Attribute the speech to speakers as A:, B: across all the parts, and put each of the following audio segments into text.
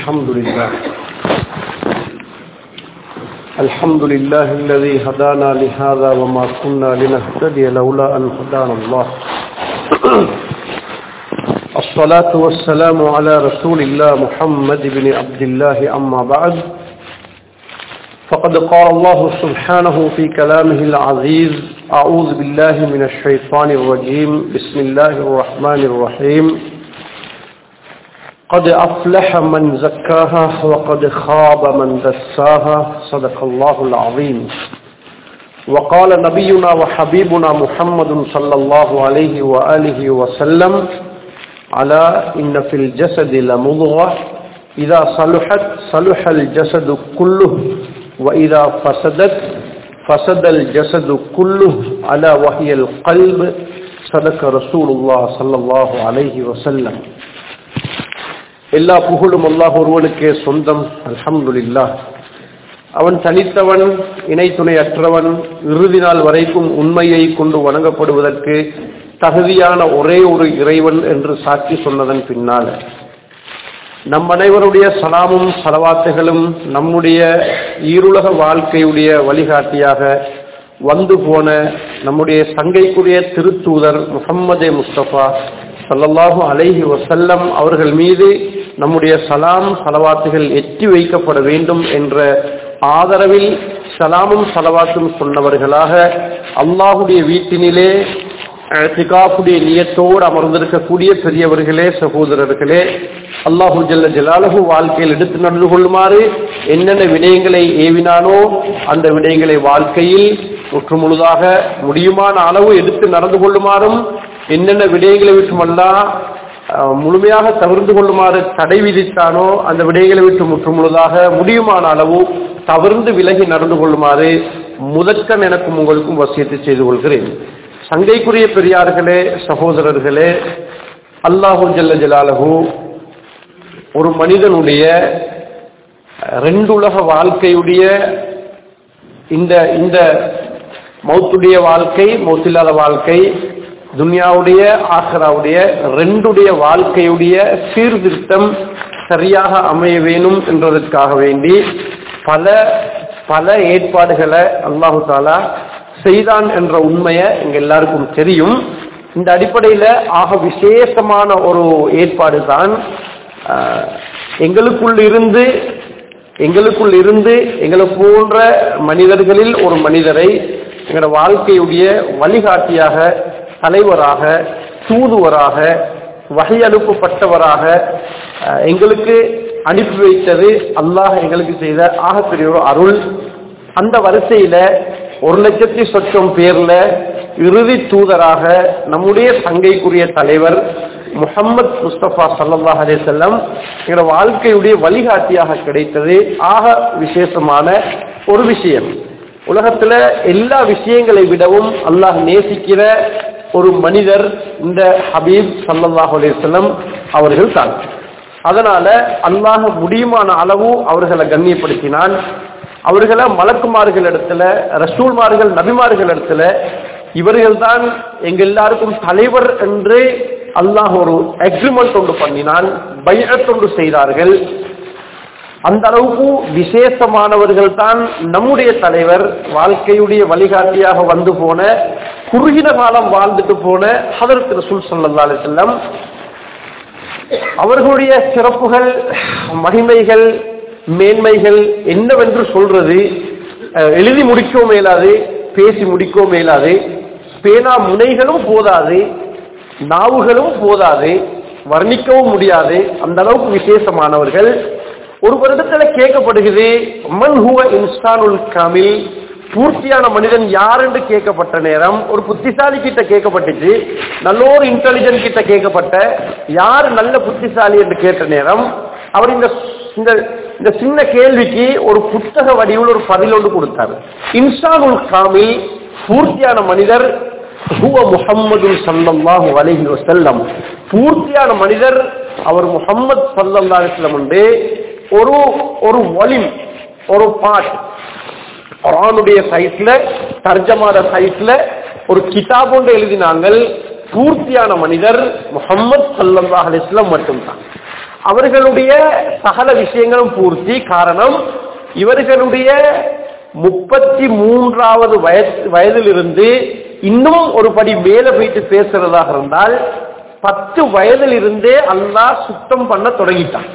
A: الحمد لله الحمد لله الذي هدانا لهذا وما كنا لنهتدي لولا أن هدانا الله الصلاة والسلام على رسول الله محمد بن عبد الله أما بعد فقد قال الله سبحانه في كلامه العزيز أعوذ بالله من الشيطان الرجيم بسم الله الرحمن الرحيم قد أفلح من زكاها وقد خاب من دساها صدق الله العظيم وقال نبينا وحبيبنا محمد صلى الله عليه وآله وسلم على إن في الجسد لمضغة إذا صلحت صلح الجسد كله وإذا فسدت فسد الجسد كله على وهي القلب صدق رسول الله صلى الله عليه وسلم எல்லா புகழும் அல்லாஹ் ஒருவனுக்கே சொந்தம் அல்ஹம்துலில்லா அவன் தனித்தவன் இணை துணை அற்றவன் இறுதி நாள் வரைக்கும் உண்மையை கொண்டு வணங்கப்படுவதற்கு தகுதியான ஒரே ஒரு இறைவன் என்று சாட்சி சொன்னதன் பின்னால நம் அனைவருடைய சலாமும் சலவாத்துகளும் நம்முடைய ஈருலக வாழ்க்கையுடைய வழிகாட்டியாக வந்து போன நம்முடைய சங்கைக்குரிய திருத்தூதர் முகம்மதே முஸ்தபா சல்லல்லாஹு அலைஹி வசல்லம் அவர்கள் மீது நம்முடைய சலாம் சலவாத்துகள் எட்டி வைக்கப்பட வேண்டும் என்ற ஆதரவில் சலாமும் சலவாத்தும் சொன்னவர்களாக அல்லாஹுடைய வீட்டினிலே திகாப்புடைய நியத்தோடு அமர்ந்திருக்கக்கூடிய பெரியவர்களே சகோதரர்களே அல்லாஹு ஜல்ல ஜலாலகு வாழ்க்கையில் எடுத்து நடந்து கொள்ளுமாறு என்னென்ன விடயங்களை ஏவினானோ அந்த விடயங்களை வாழ்க்கையில் முற்று முழுதாக முடியுமான அளவு எடுத்து நடந்து கொள்ளுமாறும் என்னென்ன விடயங்களை விட்டுமல்லா முழுமையாக தவிர்த்து கொள்ளுமாறு தடை விதித்தானோ அந்த விடயங்களை விட்டு முற்று முழுதாக முடியுமான அளவு தவிர்ந்து விலகி நடந்து கொள்ளுமாறு முதற்கம் எனக்கும் உங்களுக்கும் வசியத்தை செய்து கொள்கிறேன் சங்கைக்குரிய பெரியார்களே சகோதரர்களே அல்லாஹு ஜல்ல ஜலாலஹு ஒரு மனிதனுடைய ரெண்டுலக வாழ்க்கையுடைய இந்த இந்த மௌத்துடைய வாழ்க்கை மௌத்தில்லாத வாழ்க்கை துன்யாவுடைய ஆஹராவுடைய ரெண்டுடைய வாழ்க்கையுடைய சீர்திருத்தம் சரியாக அமைய வேணும் என்றதற்காக வேண்டி பல பல ஏற்பாடுகளை அல்லாஹு தாலா செய்தான் என்ற உண்மையை எங்க எல்லாருக்கும் தெரியும் இந்த அடிப்படையில் ஆக விசேஷமான ஒரு ஏற்பாடு தான் எங்களுக்குள் இருந்து எங்களுக்குள் இருந்து எங்களை போன்ற மனிதர்களில் ஒரு மனிதரை எங்களோட வாழ்க்கையுடைய வழிகாட்டியாக தலைவராக தூதுவராக வகை அனுப்பப்பட்டவராக எங்களுக்கு அனுப்பி வைத்தது அல்லாஹ் எங்களுக்கு செய்த ஆகப்பெரிய ஒரு அருள் அந்த வரிசையில ஒரு லட்சத்தி சொச்சம் பேர்ல இறுதி தூதராக நம்முடைய சங்கைக்குரிய தலைவர் முகமது முஸ்தபா சல்லாஹ் அலே செல்லம் எங்களோட வாழ்க்கையுடைய வழிகாட்டியாக கிடைத்தது ஆக விசேஷமான ஒரு விஷயம் உலகத்துல எல்லா விஷயங்களை விடவும் அல்லாஹ் நேசிக்கிற ஒரு மனிதர் இந்த ஹபீப் சல்லாஹ் அலிசல்லம் அவர்கள் தான் அதனால அல்லாஹ் முடியுமான அளவு அவர்களை கண்ணியப்படுத்தினான் அவர்களை மலக்குமார்கள் இடத்துல ரசூல்மார்கள் நபிமார்கள் இடத்துல இவர்கள் தான் எங்க எல்லாருக்கும் தலைவர் என்று அல்லாஹ் ஒரு அக்ரிமெண்ட் ஒன்று பண்ணினான் பயத்தொன்று செய்தார்கள் அந்த அளவுக்கு விசேஷமானவர்கள் தான் நம்முடைய தலைவர் வாழ்க்கையுடைய வழிகாட்டியாக வந்து போன குறுகின காலம் வாழ்ந்துட்டு போன ஹதரத் ரசூல் சல்லா அலிசல்லம் அவர்களுடைய சிறப்புகள் மகிமைகள் மேன்மைகள் என்னவென்று சொல்றது எழுதி முடிக்கவும் மேலாது பேசி முடிக்கவும் மேலாது பேனா முனைகளும் போதாது நாவுகளும் போதாது வர்ணிக்கவும் முடியாது அந்த அளவுக்கு விசேஷமானவர்கள் ஒரு வருடத்துல கேட்கப்படுகிறது மன் ஹுவ இன்ஸ்டானுல் காமில் பூர்த்தியான மனிதன் யார் என்று கேட்கப்பட்ட நேரம் ஒரு புத்திசாலி கிட்ட கேட்கப்பட்டுச்சு நல்ல ஒரு இன்டெலிஜென்ட் கிட்ட கேட்கப்பட்ட யார் நல்ல புத்திசாலி என்று கேட்ட நேரம் அவர் இந்த இந்த சின்ன கேள்விக்கு ஒரு புத்தக வடிவில் ஒரு பதில் ஒன்று கொடுத்தார் இன்சானுல் காமில் பூர்த்தியான மனிதர் ஹுவ முஹம்மது சல்லல்லாஹு அலைஹி வஸல்லம் பூர்த்தியான மனிதர் அவர் முஹம்மது சல்லல்லாஹு அலைஹி வஸல்லம் என்று ஒரு ஒரு வலிம் ஒரு பாட் குரானுடைய சைஸ்ல தர்ஜமாத சைஸ்ல ஒரு கிதாப் ஒன்று எழுதினாங்கள் பூர்த்தியான மனிதர் முகம்மது சல்லல்லாஹ் அலிஸ்லாம் மட்டும்தான் அவர்களுடைய சகல விஷயங்களும் பூர்த்தி காரணம் இவர்களுடைய முப்பத்தி மூன்றாவது வயது வயதிலிருந்து இன்னும் ஒரு படி மேல போயிட்டு பேசுறதாக இருந்தால் பத்து வயதில் இருந்தே அல்லாஹ் சுத்தம் பண்ண தொடங்கிட்டான்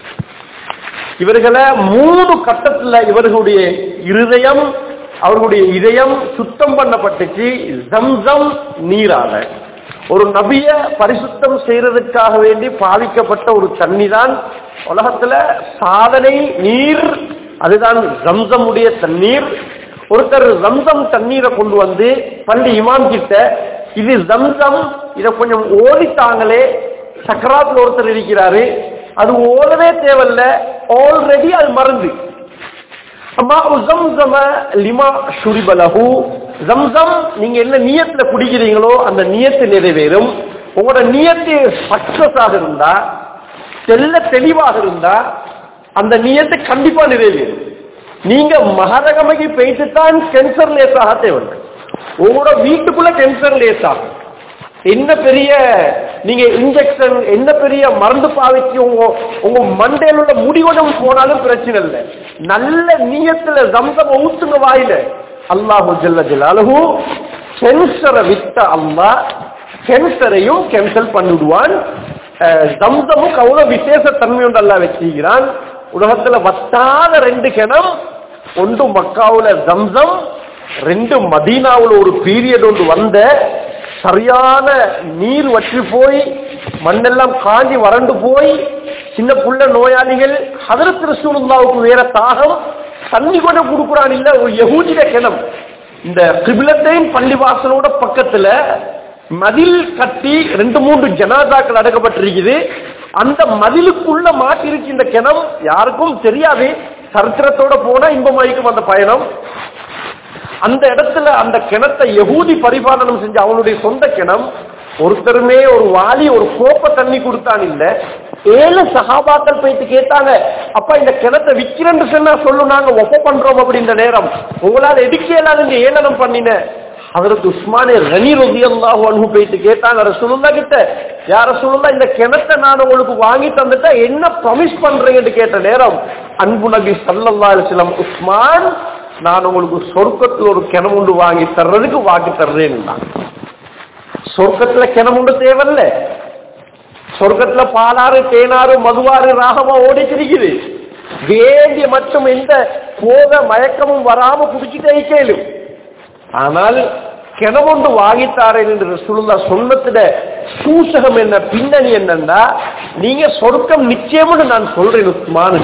A: இவர்களை மூணு கட்டத்துல இவர்களுடைய இருதயம் அவர்களுடைய இதயம் சுத்தம் பண்ணப்பட்டுச்சு ஜம்சம் நீரால ஒரு நபிய பரிசுத்தம் செய்யறதுக்காக வேண்டி பாவிக்கப்பட்ட ஒரு தண்ணி தான் உலகத்துல சாதனை நீர் அதுதான் ஜம்சமுடைய தண்ணீர் ஒருத்தர் ஜம்சம் தண்ணீரை கொண்டு வந்து பள்ளி இமாம் கிட்ட இது ஜம்சம் இத கொஞ்சம் ஓடித்தாங்களே சக்கராத்துல ஒருத்தர் இருக்கிறாரு அது ஓடவே தேவையில்ல ஆல்ரெடி அது மறந்து அம்மா ஜம்சம லிமா ஷுரிபலஹு ஜம்சம் நீங்க என்ன நியத்துல குடிக்கிறீங்களோ அந்த நியத்து நிறைவேறும் உங்களோட நியத்து சக்சஸ் ஆக இருந்தா தெல்ல தெளிவாக இருந்தா அந்த நியத்து கண்டிப்பா நிறைவேறும் நீங்க மகரகமைக்கு போயிட்டு தான் கேன்சர் லேஸ் ஆக தேவையில்லை உங்களோட வீட்டுக்குள்ள கேன்சர் லேஸ் ஆகும் என்ன பெரிய நீங்க இன்ஜெக்ஷன் என்ன பெரிய மருந்து பாவிச்சு உங்க உங்க மண்டையில் உள்ள முடிவடம் போனாலும் பிரச்சனை இல்லை நல்ல நீயத்துல ஜம்சம் ஊத்துங்க வாயில அல்லாஹு ஜல்ல ஜலாலுஹு கேன்சரை விட்ட அல்லாஹ் கேன்சரையும் கேன்சல் பண்ணிடுவான் அஹ் ஜம்சமும் அவ்வளவு விசேஷ தன்மை ஒன்று அல்லா வச்சுக்கிறான் உலகத்துல வத்தாத ரெண்டு கிணம் ஒன்று மக்காவுல ஜம்சம் ரெண்டு மதீனாவுல ஒரு பீரியட் ஒன்று வந்த சரியான நீர் வற்றி போய் மண்ணெல்லாம் காஞ்சி வறண்டு போய் சின்ன புள்ள நோயாளிகள் ஹதரத் ரசூலுல்லாவுக்கு வேற தாகம் தண்ணி கூட கொடுக்குறான் இல்ல ஒரு யகூதிட கிணம் இந்த கிபிலத்தையும் பள்ளிவாசலோட பக்கத்துல மதில் கட்டி ரெண்டு மூன்று ஜனாதாக்கள் அடக்கப்பட்டிருக்குது அந்த மதிலுக்குள்ள மாட்டிருக்கு இந்த கிணம் யாருக்கும் தெரியாது சரித்திரத்தோட போனா இன்பமாய்க்கும் அந்த பயணம் அந்த இடத்துல அந்த கிணத்தை யகூதி பரிபாலனம் செஞ்ச அவனுடைய சொந்த கிணம் ஒருத்தருமே ஒரு வாலி ஒரு கோப்ப தண்ணி கொடுத்தான் இல்ல ஏழு சகாபாக்கள் போயிட்டு கேட்டாங்க அப்பா இந்த கிணத்தை விக்கிறேன்னு சொன்னா சொல்லு நாங்க ஒப்ப பண்றோம் அப்படின்ற நேரம் உங்களால எடுக்கலாம் நீங்க ஏளனம் பண்ணின அதற்கு உஸ்மானே ரனி ரவி அல்லாஹு அனுகு போயிட்டு கேட்டாங்க ரசூலுல்லா கிட்ட யார சொல்லுல்லா இந்த கிணத்தை நான் உங்களுக்கு வாங்கி தந்துட்டா என்ன ப்ரொமிஸ் பண்றீங்கன்னு கேட்ட நேரம் அன்பு நபி சல்லல்லா அலிஸ்லாம் உஸ்மான் நான் உங்களுக்கு சொர்க்கத்தில் ஒரு கிணமுண்டு வாங்கி தர்றதுக்கு வாங்கி தர்றேன்னு சொர்க்கத்துல கிணமுண்டு தேவையில்ல சொர்க்கத்துல பாலாறு தேனாறு மதுவாறு ராகமா ஓடிச்சிருக்குது வேண்டிய மற்றும் எந்த போக மயக்கமும் வராம குடிச்சிட்டே கேளும் ஆனால் கிணவொண்டு வாங்கித்தாரேன் என்று ரசூலுல்லா சொன்னதுல சூசகம் என்ன பின்னணி என்னன்னா நீங்க சொர்க்கம் நிச்சயம்னு நான் சொல்றேன் உஸ்மான்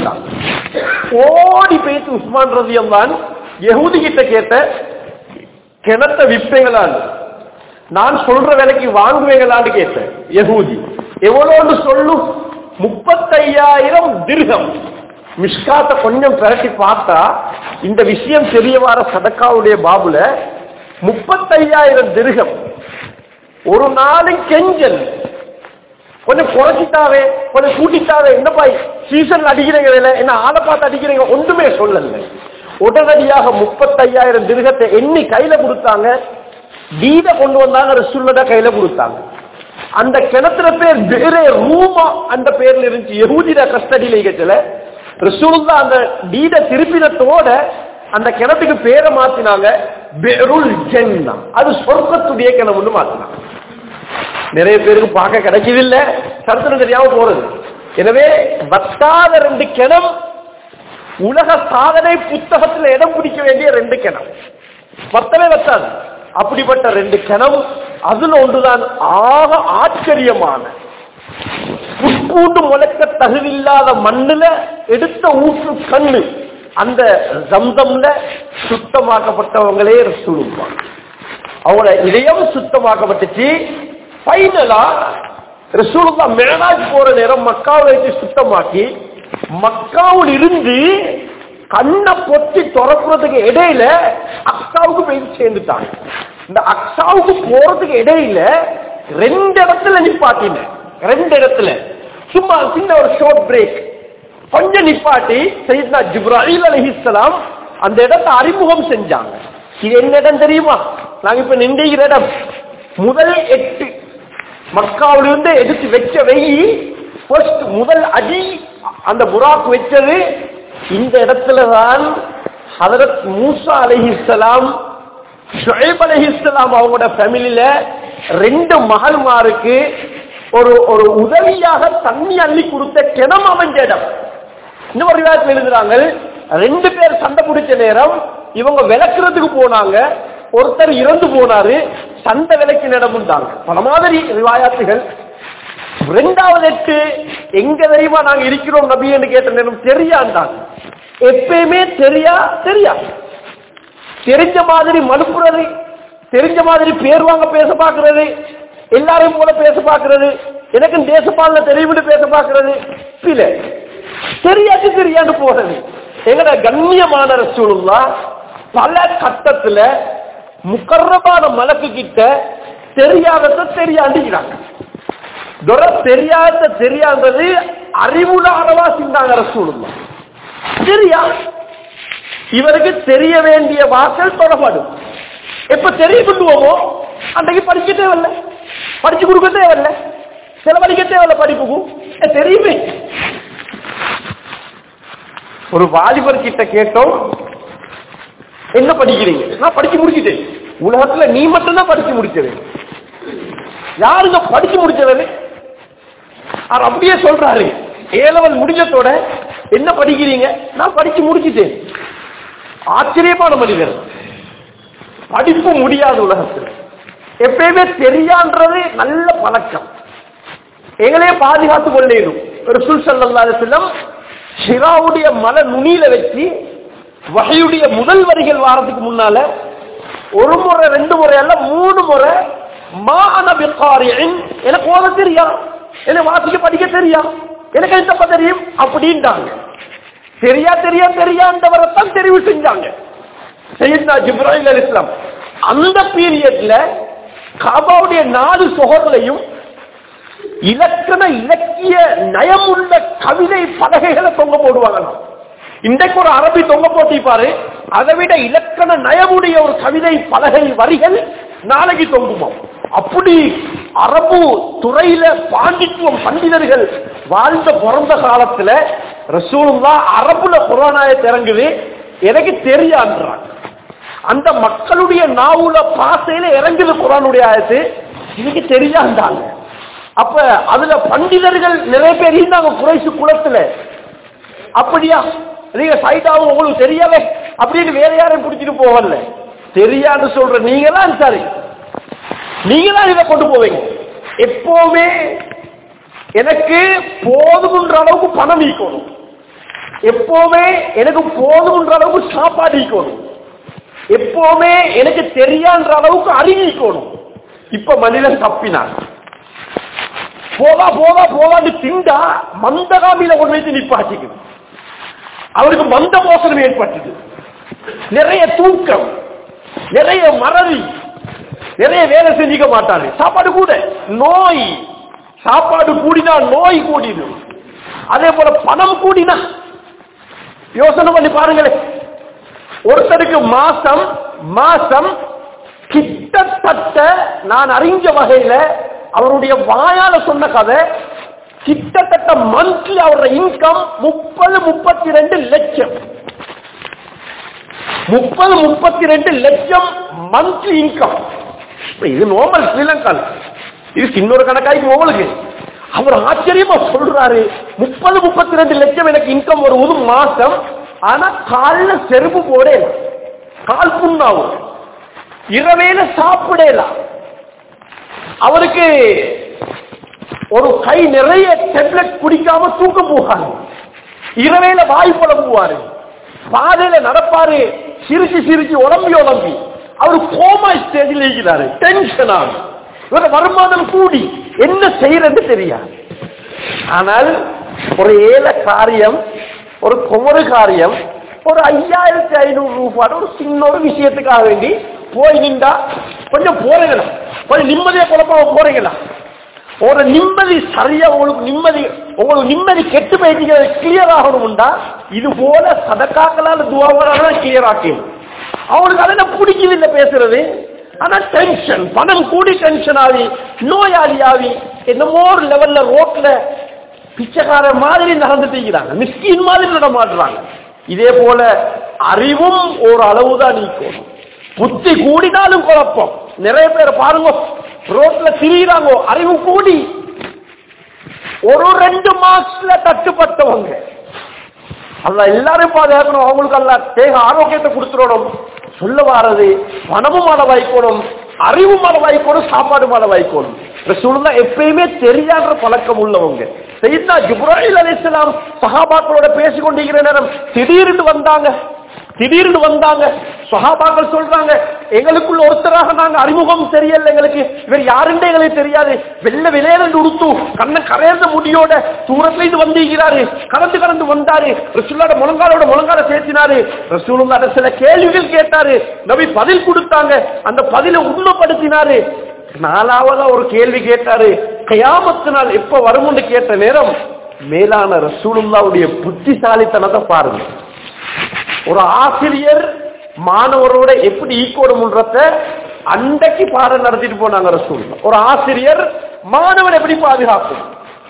A: ஓடி போயிட்டு உஸ்மான் ரதியம் தான் யகுதி கிட்ட கேட்ட கிணத்த விப்பீங்களான் நான் சொல்ற விலைக்கு வாங்குவீங்களான்னு கேட்டேன் யகூதி எவ்வளோன்னு சொல்லும் முப்பத்தையாயிரம் திருகம் மிஷ்காத்த கொஞ்சம் பிரட்டி பார்த்தா இந்த விஷயம் தெரிய வர சதக்காவுடைய பாபுல முப்பத்தையாயிரம் திருகம் ஒரு நாளும் கெஞ்சல் கொஞ்சம் குறைச்சிட்டாவே கொஞ்சம் கூட்டிட்டாவே என்னப்பா சீசன் அடிக்கிறீங்க வேலை என்ன ஆளை பார்த்து அடிக்கிறீங்க ஒன்றுமே சொல்லல உடனடியாக முப்பத்தையாயிரம் திருகத்தை எண்ணி கையில கொடுத்தாங்க வீட கொண்டு வந்தாங்க ரசுல்லதா கையில கொடுத்தாங்க அந்த கிணத்துல பேர் வேற ரூமா அந்த பேர்ல இருந்துச்சு யகுதிட கஸ்டடியில இருக்கல ரசூலுல்லா அந்த வீட திருப்பினத்தோட அந்த கிணத்துக்கு பேரை மாத்தினாங்க பெருள் ஜென்னா அது சொர்க்கத்துடைய கிணமுன்னு மாத்தினாங்க நிறைய பேருக்கு பார்க்க கிடைக்கவில்லை சரித்திரம் தெரியாம போறது எனவே வத்தாத ரெண்டு கிணம் உலக சாதனை புத்தகத்துல இடம் பிடிக்க வேண்டிய ரெண்டு கிணம் வத்தவே வத்தாது அப்படிப்பட்ட ரெண்டு கிணம் அதுல ஒன்றுதான் ஆக ஆச்சரியமான உட்பூண்டு முளைக்க தகுதியில்லாத மண்ணுல எடுத்த ஊற்று கண்ணு அந்த ஜம்சம்ல சுத்தமாக்கப்பட்டவங்களே சொல்லுவாங்க அவங்களோட இதயம் சுத்தமாக்கப்பட்டுச்சு ஃபைனலா ரசூலுல்லா மேலாஜ் போற நேரம் மக்காவை வச்சு சுத்தமாக்கி மக்காவில் இருந்து கண்ணை பொத்தி திறக்கிறதுக்கு இடையில அக்ஸாவுக்கு போய் சேர்ந்துட்டாங்க இந்த அக்ஸாவுக்கு போறதுக்கு இடையில ரெண்டு இடத்துல நிப்பாட்டின ரெண்டு இடத்துல சும்மா சின்ன ஒரு ஷார்ட் பிரேக் கொஞ்சம் நிப்பாட்டி சையத்னா ஜிப்ராஹில் அலிஹிஸ்லாம் அந்த இடத்தை அறிமுகம் செஞ்சாங்க இது என்ன இடம் தெரியுமா நாங்க இப்ப நின்றுகிற இடம் முதல் எட்டு மக்காவிலிருந்து எடுத்து வச்ச வெயி ஃபர்ஸ்ட் முதல் அடி அந்த புராக் வச்சது இந்த இடத்துல தான் ஹதரத் மூசா அலைஹிஸ்ஸலாம் ஷுஐப் அலைஹிஸ்ஸலாம் அவங்களோட ஃபேமிலியில ரெண்டு மகள்மாருக்கு ஒரு ஒரு உதவியாக தண்ணி அள்ளி கொடுத்த கிணம் அமைஞ்ச இடம் இந்த ஒரு விவாதத்தில் எழுதுறாங்க ரெண்டு பேர் சண்டை பிடிச்ச நேரம் இவங்க விளக்குறதுக்கு போனாங்க ஒருத்தர் இறந்து போனாரு சண்டை விளக்கின இடம் உண்டாங்க பல மாதிரி ரிவாயாத்துகள் ரெண்டாவது எட்டு எங்க தெரியுமா நாங்க இருக்கிறோம் நபி என்று கேட்ட நேரம் தெரியாண்டாங்க எப்பயுமே தெரியா தெரியா தெரிஞ்ச மாதிரி மலுப்புறது தெரிஞ்ச மாதிரி பேர் வாங்க பேச பாக்குறது எல்லாரையும் போல பேச பாக்குறது எனக்கு தேசப்பால தெரியும்னு பேச பாக்குறது பில தெரியாது தெரியாது போறது எங்கட கண்ணியமான ரசூலுல்லா பல கட்டத்துல முக்கரமான மலக்கு கிட்ட தெரியாதத தெரியாண்டுகிறாங்க துர தெரியாத தெரியாதது அறிவுல அளவா சிந்தாங்க ரசூலுல்லா தெரியா இவருக்கு தெரிய வேண்டிய வாசல் தொடப்படும் எப்ப தெரிய கொண்டுவோமோ அன்றைக்கு படிக்க தேவையில்ல படிச்சு கொடுக்க தேவையில்ல செலவழிக்க தேவையில்ல படிப்புக்கும் ஏ, தெரியுமே ஒரு வாலிபர் கிட்ட கேட்டோம் என்ன படிக்கிறீங்க நான் படிச்சு முடிச்சிட்டேன் உலகத்துல நீ மட்டும்தான் படிச்சு முடிச்சது யாருங்க படிச்சு முடிச்சது அவர் அப்படியே சொல்றாரு ஏலவன் முடிஞ்சதோட என்ன படிக்கிறீங்க நான் படிச்சு முடிச்சிட்டேன் ஆச்சரியமான மனிதர் படிப்பு முடியாத உலகத்தில் எப்பயுமே தெரியான்றது நல்ல பழக்கம் எங்களே பாதுகாத்துக் கொள்ளேனும் ஒரு சுல் செல்லம் ஷிராவுடைய மல நுனியில வச்சு வகையுடைய முதல் வரிகள் வாரத்துக்கு முன்னால ஒரு முறை ரெண்டு முறை அல்ல மூணு முறை மானபிகாரியன் எனக்கு ஓத தெரியா எனக்கு வாசிக்க படிக்க தெரியா எனக்கு எந்த தெரியும் அப்படின்ட்டாங்க தெரியா தெரியா தெரியாண்டவரைத்தான் தெரிவு செஞ்சாங்க சையத்னா ஜிப்ராஹிம் அலி இஸ்லாம் அந்த பீரியட்ல காபாவுடைய நாலு சுகர்லையும் இலக்கண இலக்கிய நயமுள்ள கவிதை பலகைகளை தொங்க போடுவாங்களாம் இன்றைக்கு ஒரு அரபி தொங்க போட்டிப்பாரு அதை விட இலக்கண நயமுடைய ஒரு கவிதை பலகை வரிகள் நாளைக்கு தொங்குமாம் அப்படி அரபு துறையில பாண்டித்துவம் பண்டிதர்கள் வாழ்ந்த பிறந்த காலத்துல ரசூலுல்லா அரபுல குரானாயத்தை இறங்குது எனக்கு தெரியான்றாங்க அந்த மக்களுடைய நாவுல பாசையில இறங்குது குரானுடைய ஆயத்து எனக்கு தெரியாண்டாங்க அப்ப அதுல பண்டிதர்கள் நிறைய பேர் இருந்தாங்க குறைசு குளத்துல அப்படியா நீங்க சைடாவும் உங்களுக்கு தெரியல அப்படின்னு வேற யாரையும் பிடிச்சிட்டு போகல தெரியான்னு சொல்ற நீங்க தான் சரி நீங்க தான் இதை கொண்டு போவீங்க எப்பவுமே எனக்கு போதும்ன்ற அளவுக்கு பணம் ஈக்கணும் எப்பவுமே எனக்கு போதும்ன்ற அளவுக்கு சாப்பாடு ஈக்கணும் எப்பவுமே எனக்கு தெரியான்ற அளவுக்கு அறிவிக்கணும் இப்ப மனிதன் தப்பினான் போவா போவா போவான்னு திண்டா மந்தகாமியில கொண்டு வைத்து நிப்பாட்டிக்குது அவருக்கு மந்த மோசனம் ஏற்பட்டது நிறைய தூக்கம் நிறைய மறதி நிறைய வேலை செஞ்சுக்க மாட்டாரு சாப்பாடு கூட நோய் சாப்பாடு கூடினா நோய் கூடிடும் அதே போல பணம் கூடினா யோசனை பண்ணி பாருங்களேன் ஒருத்தருக்கு மாசம் மாசம் கிட்டத்தட்ட நான் அறிஞ்ச வகையில அவருடைய வாயால சொன்ன கதை கிட்டத்தட்ட மந்த்லி அவருடைய இன்கம் முப்பது முப்பத்தி ரெண்டு லட்சம் முப்பது முப்பத்தி ரெண்டு லட்சம் மந்த்லி இன்கம் இது நோமல் ஸ்ரீலங்கா இது இன்னொரு கணக்காய்க்கு உங்களுக்கு அவர் ஆச்சரியமா சொல்றாரு முப்பது முப்பத்தி ரெண்டு லட்சம் எனக்கு இன்கம் வருவது மாசம் ஆனா கால்ல செருப்பு போடலாம் கால் புண்ணாவும் இரவேல சாப்பிடலாம் அவருக்கு ஒரு கை நிறைய டெப்லெட் குடிக்காம தூக்கம் போகாது இரவேல வாய் புலம்புவாரு பாதையில நடப்பாரு சிரிச்சு சிரிச்சு உடம்பி உடம்பி அவர் கோமா ஸ்டேஜில் இருக்கிறாரு டென்ஷன் ஆகும் இவர வருமானம் கூடி என்ன செய்யறது தெரியாது ஆனால் ஒரு ஏல காரியம் ஒரு குமரு காரியம் ஒரு ஐயாயிரத்தி ஐநூறு ரூபாய் ஒரு சின்ன ஒரு விஷயத்துக்காக வேண்டி போய் நின்றா கொஞ்சம் போறீங்களா கொஞ்சம் நிம்மதியா குழப்பமா போறீங்களா ஒரு நிம்மதி சரியா உங்களுக்கு நிம்மதி உங்களுக்கு நிம்மதி கெட்டு போயிட்டு கிளியர் ஆகணும்டா இது போல சதக்காக்களால் துவாவராக கிளியர் ஆக்கணும் அவங்களுக்கு அதெல்லாம் பிடிக்குது இல்லை பேசுறது ஆனா டென்ஷன் பணம் கூடி டென்ஷன் ஆகி நோயாளி ஆகி என்னமோ ஒரு லெவல்ல ரோட்ல பிச்சைக்கார மாதிரி நடந்துட்டீங்கிறாங்க மிஸ்கின் மாதிரி நடமாடுறாங்க இதே போல அறிவும் ஒரு அளவுதான் நீக்கணும் புத்தி கூடினாலும் குழப்பம் நிறைய பேர் பாருங்க ரோட்ல திரியிறாங்க அறிவு கூடி ஒரு ரெண்டு மார்க்ஸ்ல தட்டுப்பட்டவங்க அல்ல எல்லாரும் பாதுகாக்கணும் அவங்களுக்கு அல்ல தேக ஆரோக்கியத்தை கொடுத்துடணும் சொல்ல வாரது பணமும் அளவாய்க்கணும் அறிவும் அளவாய்க்கணும் சாப்பாடும் அளவாய்க்கணும் ரசூலுல்லாஹ் எப்பயுமே தெரியாத பழக்கம் உள்ளவங்க செய்தா ஜிப்ராஹில் அலைஹிஸ்ஸலாம் சஹாபாக்களோட பேசிக் கொண்டிருக்கிற நேரம் திடீர்னு வந்தாங்க திடீர்னு வந்தாங்க சஹாபாக்கள் சொல்றாங்க எங்களுக்குள்ள ஒருத்தராக நாங்க அறிமுகம் தெரியல எங்களுக்கு இவர் யாருன்னு எங்களுக்கு தெரியாது வெள்ள விளையாண்டு உடுத்து கண்ண கரையர்ந்த முடியோட தூரத்துல இது வந்திருக்கிறாரு கலந்து கலந்து வந்தாரு ரசூலோட முழங்காலோட முழங்கால சேர்த்தினாரு ரசூலுல்லாட சில கேள்விகள் கேட்டாரு நபி பதில் கொடுத்தாங்க அந்த பதிலை உண்மைப்படுத்தினாரு நாலாவதா ஒரு கேள்வி கேட்டாரு கயாமத்து நாள் எப்ப வரும்னு கேட்ட நேரம் மேலான ரசூலுல்லாவுடைய புத்திசாலித்தனத்தை பாருங்க ஒரு ஆசிரியர் மாணவரோட எப்படி ஈக்கோடும்ன்றத அன்றைக்கு பாடம் நடத்திட்டு போனாங்க ரசூல் ஒரு ஆசிரியர் மாணவர் எப்படி பாதுகாக்கும்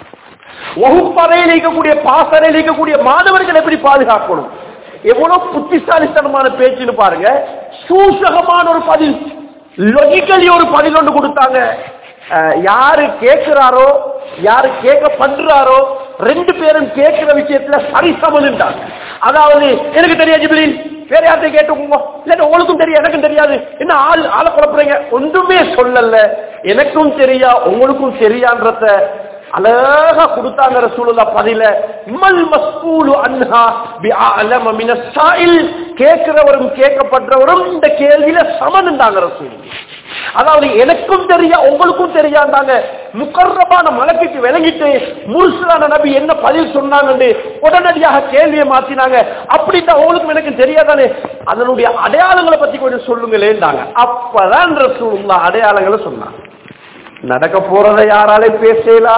A: வகுப்பறையில் இருக்கக்கூடிய பாசறையில் இருக்கக்கூடிய மாணவர்கள் எப்படி பாதுகாக்கணும் எவ்வளவு புத்திசாலித்தனமான பேச்சுன்னு பாருங்க சூசகமான ஒரு பதில் லொஜிக்கலி ஒரு பதில் ஒன்று கொடுத்தாங்க அஹ், யாரு கேட்கிறாரோ யாரு கேட்க பண்றாரோ ரெண்டு பேரும் கேட்கிற விஷயத்துல சரிசமன்ட்டாங்க அதாவது எனக்கு தெரியாது ஜிப்ரீல் வேற யார்கிட்ட கேட்டுக்கோங்க இல்ல உங்களுக்கும் தெரியும் எனக்கும் தெரியாது என்ன ஆள் ஆளை குழப்புறீங்க ஒன்றுமே சொல்லல எனக்கும் தெரியா உங்களுக்கும் தெரியான்றத அழகா கொடுத்தாங்க ரசூலுல்லா பதில மல் மஸ்கூலு அன்ஹா பிஅலம மின ஸாயில் கேட்கிறவரும் கேட்கப்படுறவரும் இந்த கேள்வியில சமன்ந்தாங்க ரசூல் அதாவது எனக்கும் தெரியா உங்களுக்கும் தெரியாண்டாங்க முக்கர்ரமான மலக்குக்கு விளங்கிட்டு முருசலான நபி என்ன பதில் சொன்னாங்கன்னு உடனடியாக கேள்வியை மாத்தினாங்க அப்படித்தான் உங்களுக்கும் எனக்கு தெரியாதானே அதனுடைய அடையாளங்களை பத்தி கொஞ்சம் சொல்லுங்களேன்டாங்க அப்பதான் ரசூலுல்லா அடையாளங்களை சொன்னாங்க நடக்க போறத யாராலே பேசலா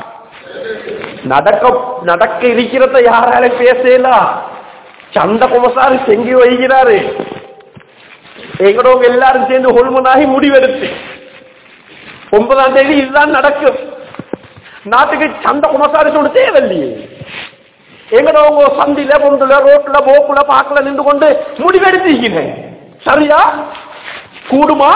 A: நடக்க நடக்க இருக்கிறத யாராலே பேசலா சந்த குமசாரி செங்கி வைக்கிறாரு எங்களோங்க எல்லாரும் சேர்ந்து ஹொல்மனாகி முடிவெடுத்து ஒன்பதாம் தேதி இதுதான் நடக்கும் நாட்டுக்கு சந்த குமசாரி சொல்ல தேவையில்லையே எங்களோங்க சந்தில பொந்துல ரோட்ல போக்குல பாக்கல நின்று கொண்டு முடிவெடுத்தீங்க சரியா கூடுமா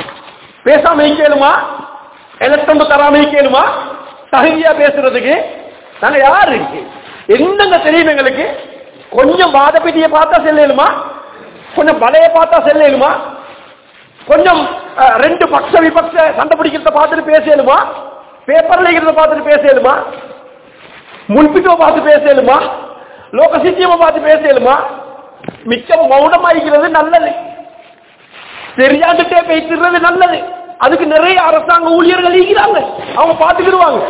A: பேசாம கேளுமா எலக்ட்ரன் தராம கேளுமா தகுதியா பேசுறதுக்கு நாங்க யாரு என்னங்க தெரியும் எங்களுக்கு கொஞ்சம் வாதப்பிதிய பார்த்தா செல்லலுமா கொஞ்சம் பலைய பார்த்தா செல்லலுமா கொஞ்சம் அஹ், ரெண்டு பக்ஷ விபக்ஷ சண்டை பிடிக்கிறத பார்த்துட்டு பேசலுமா பேப்பர்ல இருக்கிறத பார்த்துட்டு பேசலுமா முன்பிட்டோ பார்த்து பேசலுமா லோக சித்தியமா பார்த்து பேசலுமா மிச்சம் மௌனமா இருக்கிறது நல்லது தெரியாதுட்டே பேசுறது நல்லது அதுக்கு நிறைய அரசாங்க ஊழியர்கள் இருக்கிறாங்க அவங்க பாத்துக்கிடுவாங்க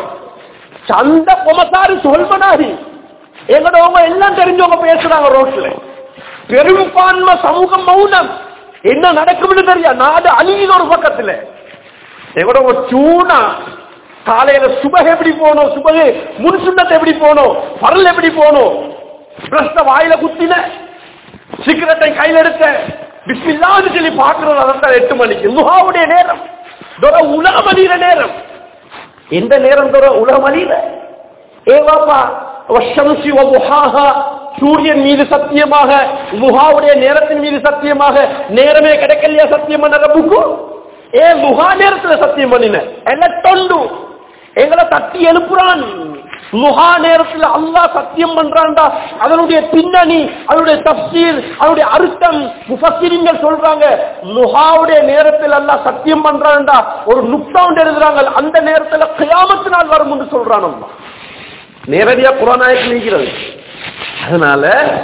A: சந்த பொமசாரி சொல்பனாரி எங்களோட எல்லாம் தெரிஞ்சவங்க பேசுறாங்க ரோட்ல பெரும்பான்மை சமூகம் மௌனம் என்ன நடக்கும்னு தெரியா நாடு அழியுது ஒரு பக்கத்துல எங்களோட ஒரு சூனா காலையில சுபக எப்படி போகணும் சுபகு முன் சுண்ணத்தை எப்படி போகணும் பரல் எப்படி போகணும் பிரஷ்ட வாயில குத்தின சிகரெட்டை கையில் எடுத்த பிஸ்மில்லான்னு சொல்லி பார்க்கிறது அதான் எட்டு மணிக்கு முகாவுடைய நேரம் தொர உலகம் அழிகிற நேரம் எந்த நேரம் தொர உலகம் அழிகிற ஏ வாப்பா வஷம்சி வமுஹாஹா சூரியன் மீது சத்தியமாக முகாவுடைய நேரத்தின் மீது சத்தியமாக நேரமே கிடைக்கலையா சத்தியம் பண்ண ரப்புக்கு ஏ முகா நேரத்துல சத்தியம் பண்ணின என்ன தொண்டு எங்களை தட்டி எழுப்புறான் முகா நேரத்தில் அல்லாஹ் சத்தியம் பண்றான்டா அதனுடைய பின்னணி அதனுடைய தப்சீர் அதனுடைய அர்த்தம் முஃபஸ்ஸிரின்கள் சொல்றாங்க முகாவுடைய நேரத்தில் அல்லாஹ் சத்தியம் பண்றான்டா ஒரு நுக்தாவுண்ட் எழுதுறாங்க அந்த நேரத்தில் கியாமத்து நாள் வரும் என்று சொல்றான் அல்லாஹ் நேரடியா புறநாயக்கு நீக்கிறது அதனால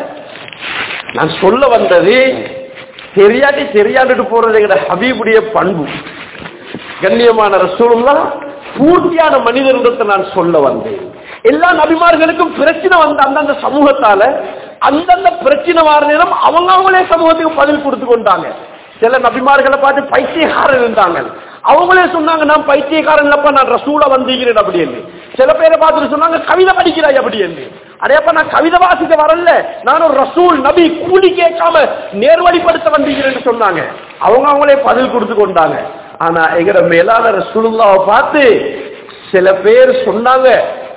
A: நான் சொல்ல வந்தது தெரியாட்டி தெரியாண்டுட்டு போறது எங்கட ஹபீபுடைய பண்பு கண்ணியமான ரசூலுல்லா பூர்த்தியான மனிதர்ன்றதை நான் சொல்ல வந்தேன் எல்லா நபிமார்களுக்கும் பிரச்சனை வந்த அந்தந்த சமூகத்தால அந்தந்த பிரச்சனை வார நேரம் அவங்க அவங்களே சமூகத்துக்கு பதில் கொடுத்து கொண்டாங்க சில நபிமார்களை பார்த்து பைத்தியக்காரன் இருந்தாங்க அவங்களே சொன்னாங்க நான் பைத்தியக்காரன் இல்லப்பா நான் ரசூல வந்திருக்கிறேன் அப்படின்னு சில பேரை பார்த்துட்டு சொன்னாங்க கவிதை படிக்கிறாய் அப்படின்னு அடையப்பா நான் கவிதை வாசிக்க வரல நான் ஒரு ரசூல் நபி கூலி கேட்காம நேர்வழிப்படுத்த வந்திருக்கிறேன்னு சொன்னாங்க அவங்க அவங்களே பதில் கொடுத்து கொண்டாங்க ஆனா எங்கட மேலான ரசூலுல்லாவை பார்த்து சில பேர் சொன்னாங்க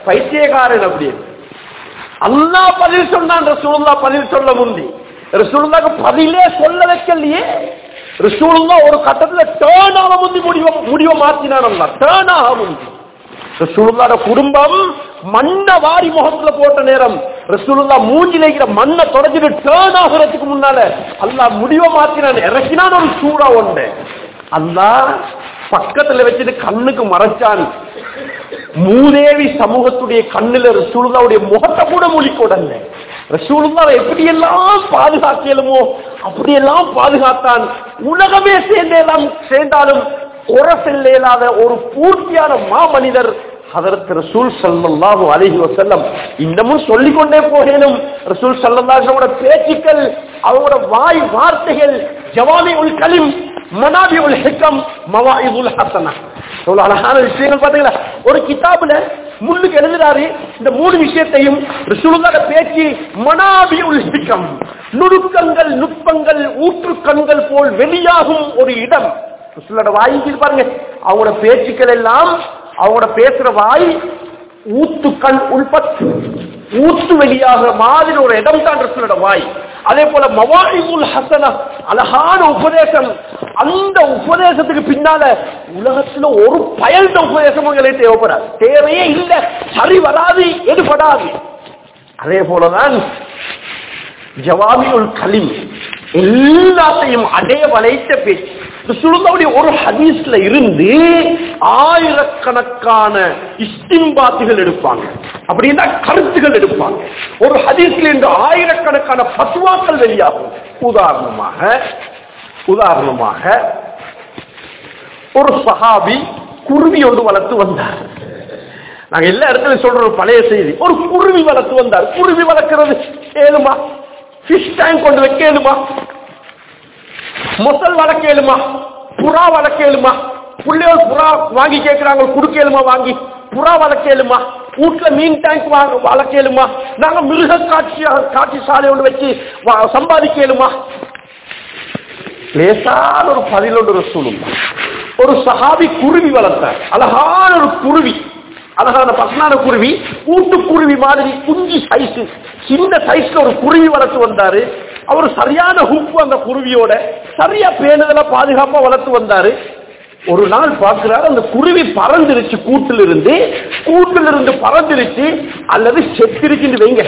A: பைத்தியக்காரன் அப்படி அல்லாஹ் பதில் சொன்னான் ரசூலுல்லா பதில் சொல்ல முந்தி ரசூலுல்லாக்கு பதிலே சொல்ல வைக்கலையே ரசூலுல்லா ஒரு கட்டத்துல டேர்ன் ஆக முந்தி முடிவ முடிவை மாத்தினான் அல்ல டேர்ன் ஆக முந்தி ரசூலுல்லாட குடும்பம் மண்ணை வாரி முகத்துல போட்ட நேரம் ரசூலுல்லா மூஞ்சில இருக்கிற மண்ணை தொடச்சிட்டு டேர்ன் ஆகுறதுக்கு முன்னால அல்லாஹ் முடிவை மாத்தினான் இறக்கினான் ஒரு சூறா ஒன்று அல்லாஹ் பக்கத்துல வச்சுட்டு கண்ணுக்கு மறைச்சான் மூதேவி சமூகத்துடைய கண்ணுல ரசூலுல்லாவுடைய முகத்தை கூட மொழிக்கூடல்ல ரசூலுல்லாவை எப்படியெல்லாம் பாதுகாக்கலுமோ அப்படியெல்லாம் பாதுகாத்தான் உலகமே சேர்ந்தெல்லாம் சேர்ந்தாலும் குறை செல்ல இயலாத ஒரு பூர்த்தியான மாமனிதர் ஹதரத் ரசூல் ஸல்லல்லாஹு அலைஹி வஸல்லம் இன்னமும் சொல்லிக் கொண்டே போகணும் ரசூல் ஸல்லல்லாஹு பேச்சுக்கள் அவரோட வாய் வார்த்தைகள் ஜவாமி உல் கலிம் மனாபி உல் ஹிக்கம் மவாயிதுல் ஹசனா எவ்வளவு அழகான விஷயங்கள் பாத்தீங்களா ஒரு கிதாபுல முன்னுக்கு எழுதுறாரு இந்த மூணு விஷயத்தையும் ரிசுலுல்லாத பேச்சு மனாபி உல் ஹிக்கம் நுணுக்கங்கள் நுட்பங்கள் ஊற்றுக்கண்கள் போல் வெளியாகும் ஒரு இடம் ரிசுலோட வாய்க்கு பாருங்க அவங்களோட பேச்சுக்கள் எல்லாம் அவங்களோட பேசுற வாய் ஊத்துக்கண் உள்பத்து ஊத்து வெளியாக மாதிரி ஒரு இடம் தான் ரிசுலோட வாய் அதே போல மவாயிபுல் ஹசனா அழகான உபதேசம் அந்த உபதேசத்துக்கு பின்னால உலகத்துல ஒரு பயந்த உபதேசமும் எங்களுக்கு தேவைப்படாது தேவையே இல்லை சரி வராது எடுபடாது அதே போலதான் ஜவாமியுல் கலிம் எல்லாத்தையும் அடைய வளைத்த பேச்சு சுழுந்தவுடைய ஒரு ஹதீஸ்ல இருந்து ஆயிரக்கணக்கான இஸ்திம்பாத்துகள் எடுப்பாங்க அப்படின்னா கருத்துகள் எடுப்பாங்க ஒரு ஹதீஸ்ல இருந்து ஆயிரக்கணக்கான பத்துவாக்கள் வெளியாகும் உதாரணமாக உதாரணமாக ஒரு சஹாபி குருவி ஒன்று வளர்த்து வந்தார் நாங்க எல்லா இடத்துலயும் சொல்ற ஒரு பழைய செய்தி ஒரு குருவி வளர்த்து வந்தார் குருவி வளர்க்கிறது ஏழுமா ஃபிஷ் டேங்க் கொண்டு வைக்க ஏழுமா மொசல் வளர்க்கலுமா புறா வளர்க்கலுமா பிள்ளைகள் புறா வாங்கி கேட்கிறாங்க குடுக்கலுமா வாங்கி புறா வளர்க்கலுமா வீட்டுல மீன் டேங்க் வாங்க வளர்க்கலுமா நாங்க மிருக காட்சி காட்சி சாலை ஒன்று வச்சு வா- சம்பாதிக்கலுமா லேசான ஒரு பதிலொன்று ரசூலும் ஒரு சஹாபி குருவி வளர்த்தார் அழகான ஒரு குருவி அழகான பசனான குருவி கூட்டுக்குருவி மாதிரி குஞ்சு சைஸ் சின்ன சைஸ்ல ஒரு குருவி வளர்த்து வந்தாரு அவர் சரியான ஹுப்பு அந்த குருவியோட சரியா பேணுதல பாதுகாப்பா வளர்த்து வந்தாரு ஒரு நாள் பார்க்கிறாரு அந்த குருவி பறந்துருச்சு கூட்டில் இருந்து கூட்டில் இருந்து பறந்துருச்சு அல்லது செத்திருச்சுன்னு வைங்க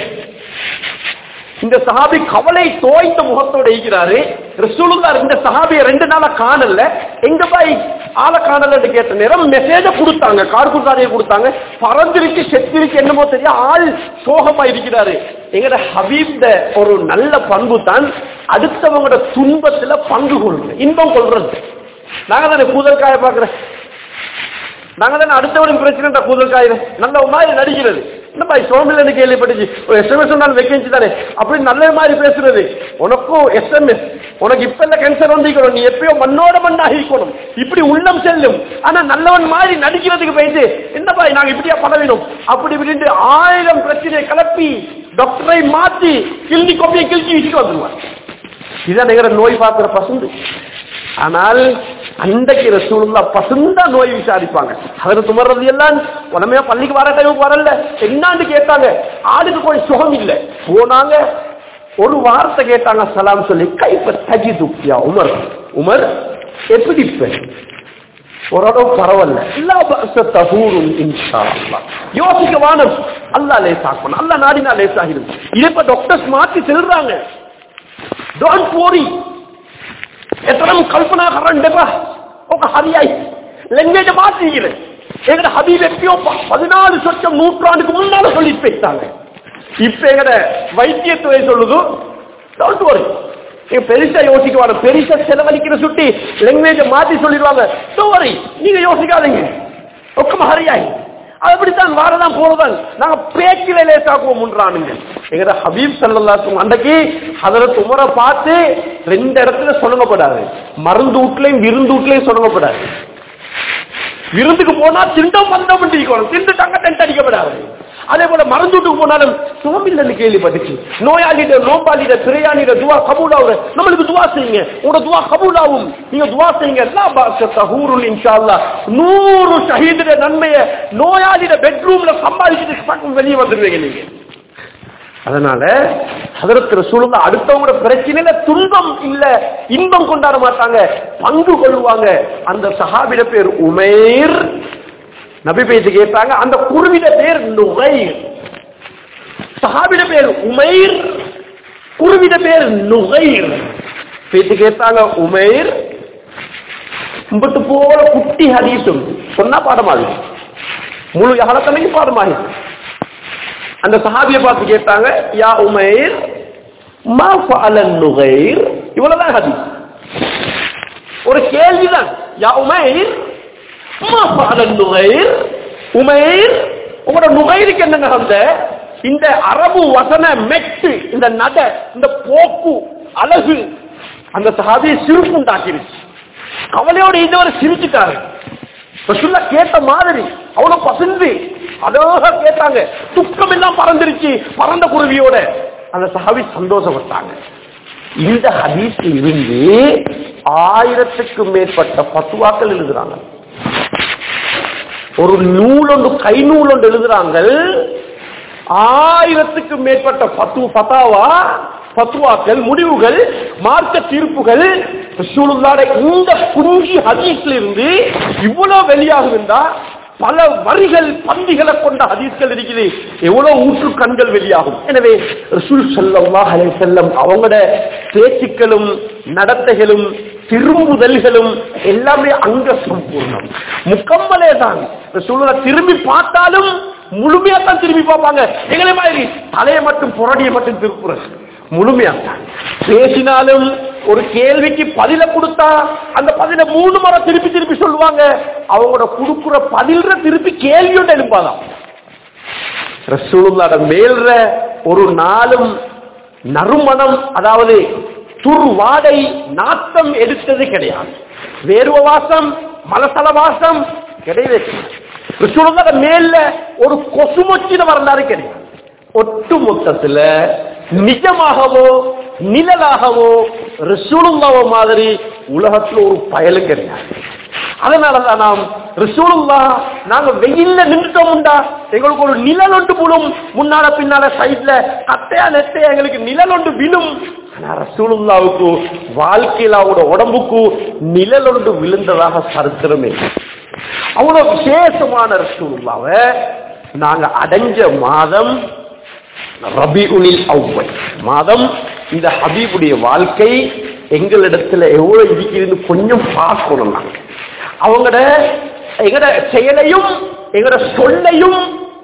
A: இந்த சஹாபி கவலை தோய்ந்த முகத்தோட இருக்கிறாரு ரசூலுல்லாஹ் இந்த சஹாபியை ரெண்டு நாளா காணல எங்க போய் ஆளை காணலன்னு கேட்ட நேரம் மெசேஜ கொடுத்தாங்க கார்குசாரியை கொடுத்தாங்க பறந்திருக்கு செத்திருக்கு என்னமோ தெரியும் ஆள் சோகமா இருக்கிறாரு எங்கட ஹபீப்ட ஒரு நல்ல பண்பு தான் அடுத்தவங்களோட துன்பத்துல பங்கு கொள்றது இன்பம் கொள்றது நாங்க தானே கூதல் காய பாக்குறேன் நாங்க தானே அடுத்தவரின் பிரச்சனை கூதல் காயிரு நல்ல ஒரு மாதிரி நடிக்கிறது இந்த மாதிரி சோமில் கேள்விப்பட்டுச்சு ஒரு எஸ்எம்எஸ் சொன்னாலும் வேகன்சி தானே அப்படி நல்ல மாதிரி பேசுறது உனக்கும் எஸ்எம்எஸ் உனக்கு இப்ப இல்ல கேன்சர் வந்திருக்கணும் நீ எப்பயோ மண்ணோட மண்ணாக இருக்கணும் இப்படி உள்ளம் செல்லும் ஆனா நல்லவன் மாதிரி நடிக்கிறதுக்கு போயிட்டு என்ன பாய் நாங்க இப்படியா பழவினோம் அப்படி இப்படின்ட்டு ஆயிரம் பிரச்சனையை கிளப்பி டாக்டரை மாத்தி கிள்ளி கோப்பையை கிழிச்சு வச்சுட்டு வந்துருவான் இதான் எங்கிற நோய் பார்க்கிற பசந்து ஆனால் அன்றைக்கு ரசூலுல்லா பசுந்தா நோய் விசாரிப்பாங்க அவர் துமர்றது எல்லாம் உடனே பள்ளிக்கு வர டைமுக்கு வரல என்னான்னு கேட்டாங்க ஆளுக்கு போய் சுகம் இல்லை போனாங்க ஒரு வார்த்தை கேட்டாங்க சலாம் சொல்லி கைப்ப தஜி துப்பியா உமர் உமர் எப்படி இப்ப ஓரளவு பரவாயில்ல எல்லா தகூரும் இன்ஷா அல்லாஹ் யோசிக்க வானம் அல்லா லேசாக்கணும் அல்லா நாடினா லேசாகிடும் இதை இப்ப டாக்டர்ஸ் மாத்தி செல்றாங்க ಡೋಂಟ್ ವೋರಿ ಎತ್ತರಂ ಕಲ್ಪನಾ ಕರಂಡೆಪ ఒక ஹரியாய் லெங்கேஜ் மாத்திக்கிறேன் எங்கட ஹபீப் எப்பயோ ப- பதினாலு சொச்சம் நூற்றாண்டுக்கு முன்னால சொல்லி போயிட்டாங்க இப்ப எங்கட வைத்தியத்துறை சொல்லுது டோன்ட் வரி நீங்க பெருசா யோசிக்க வேணும் பெருசா செலவழிக்கிற சுட்டி லாங்குவேஜ மாத்தி சொல்லிடுவாங்க டோன்ட் வரி நீங்க யோசிக்காதீங்க ஒக்கமா ஹரியாய் அது அப்படித்தான் வாரதான் போறதான் நாங்க பேச்சில லேசாக்குவோம் முன்றானுங்க எங்கட ஹபீப் சல்லாத்தும் அன்றைக்கு ஹதரத் உமரை பார்த்து ரெண்டு இடத்துல சொல்லப்படாது மருந்து வீட்லயும் விருந்து வீட்லயும் சொல்லப்படாது விருந்துக்கு போனா திண்டம் பந்தம் இருக்கணும் திண்டு தங்க டென்ட் அடிக்கப்படாது அதே போல மறந்துட்டு போனாலும் சுகமில்லைன்னு கேள்விப்பட்டுச்சு நோயாளிட நோம்பாளிட பிரியாணிட துவா கபூலாவுற நம்மளுக்கு துவா செய்யுங்க உங்களோட துவா கபூலாவும் நீங்க துவா செய்யுங்க லா பாஸ தஹூருன் இன்ஷா அல்லாஹ் நூறு ஷஹீதுட நன்மையை நோயாளிட பெட்ரூம்ல சம்பாதிச்சுட்டு பக்கம் வெளியே வந்துருவீங்க நீங்க அதனால ஹதரத் ரசூலுல்லா அடுத்தவங்களோட பிரச்சனையில துன்பம் இல்ல இன்பம் கொண்டாட மாட்டாங்க பங்கு கொள்வாங்க அந்த சஹாபிட பேர் உமைர் நபி பேச்சு கேட்பாங்க அந்த குருவிட பேர் நுகைர் சஹாபிட பேர் உமைர் குருவிட பேர் நுகைர் பேச்சு கேட்பாங்க உமைர் இம்பட்டு போல குட்டி ஹதீஸும் சொன்னா பாடமாகி முழு யகலத்தனையும் பாடமாகி அந்த சஹாபியை பார்த்து கேட்டாங்க யா உமைர் மா ஃபஅலன் நுகைர் இவ்வளவுதான் ஹதீஸ் ஒரு கேள்விதான் யா உமைர் மா ஃபஅலன் நுகைர் உமைர் உங்களோட நுகைருக்கு என்ன நடந்த இந்த அரபு வசன மெட்டு இந்த நட இந்த போக்கு அழகு அந்த சஹாபியை சிரிப்பு உண்டாக்கிருச்சு கவலையோட இதவரை சிரிச்சுட்டாரு ரசூல்லா கேட்ட மாதிரி அவ்வளவு பசந்து அழகா கேட்டாங்க துக்கம் எல்லாம் பறந்துருச்சு பறந்த குருவியோட அந்த சஹாபி சந்தோஷப்பட்டாங்க இந்த ஹதீஸ்ல இருந்து ஆயிரத்துக்கும் மேற்பட்ட பத்துவாக்கள் எழுதுறாங்க ஒரு நூல் ஒன்று கை நூல் ஒன்று எழுதுறாங்க ஆயிரத்துக்கும் மேற்பட்ட பத்து பத்தாவா பத்துவாக்கள் முடிவுகள் மார்க்க தீர்ப்புகள் ரசூலுல்லாஹ்வுடைய இந்த குஞ்சி ஹதீஸ்ல இருந்து இவ்வளவு வெளியாகுதுண்டா பல வரிகள் பந்திகளை கொண்ட ஹதீஸ்கள் இருக்குது எவ்வளவு ஊற்று கண்கள் வெளியாகும் எனவே ரசூல் ஸல்லல்லாஹு அலைஹி வஸல்லம் அவங்களோட பேச்சுக்களும் நடத்தைகளும் திரும்புதல்களும் எல்லாமே அங்க சம்பூர்ணம் முக்கம்மலே தான் ரசூலுல்லாஹ் திரும்பி பார்த்தாலும் முழுமையா தான் திரும்பி பார்ப்பாங்க எங்களை மாதிரி தலையை மட்டும் புரடியை மட்டும் திருப்புறது முழுமையா தான் பேசினாலும் ஒரு கேள்விக்கு பதில கொடுத்தா அந்த பதில மூணு முறை திருப்பி திருப்பி சொல்லுவாங்க அவங்களோட கொடுக்குற பதில்ற திருப்பி கேள்வியோட எழுப்பாதான் ரசூலுல்லாட மேல்ற ஒரு நாளும் நறுமணம் அதாவது துர்வாடை நாத்தம் எடுத்தது கிடையாது வேர்வ வாசம் மலசல வாசம் கிடையவே கிடையாது ரசூலுல்லாட மேல்ல ஒரு கொசுமொச்சின வரலாறு கிடையாது ஒட்டு மொத்தத்துல நிஜமாகவோ நிழலாகவோ ரசூலுல்லாவோ மாதிரி உலகத்துல ஒரு பயலும் கிடையாது அதனாலதான் நாம் ரிசூலுல்லா நாங்க வெயில்ல நின்றுட்டோம்டா எங்களுக்கு ஒரு நிழல் ஒன்று விழும் முன்னால பின்னால சைட்ல கட்டையா நெட்டையா எங்களுக்கு நிழல் ஒன்று விழும் ஆனா ரசூலுல்லாவுக்கு வாழ்க்கையில அவரோட உடம்புக்கு நிழல் ஒன்று விழுந்ததாக சரித்திரமே இல்லை. அவ்வளவு விசேஷமான ரசூலுல்லாவை நாங்க அடைஞ்ச மாதம் ரபிஉனில் அவ்வல் மாதம் இந்த ஹபீபுடைய வாழ்க்கை எங்களிடத்துல எவ்வளவு இருக்குதுன்னு கொஞ்சம் பார்க்கணும் நாங்க அவங்களோட எங்கட செயலையும் எங்கட சொல்லையும்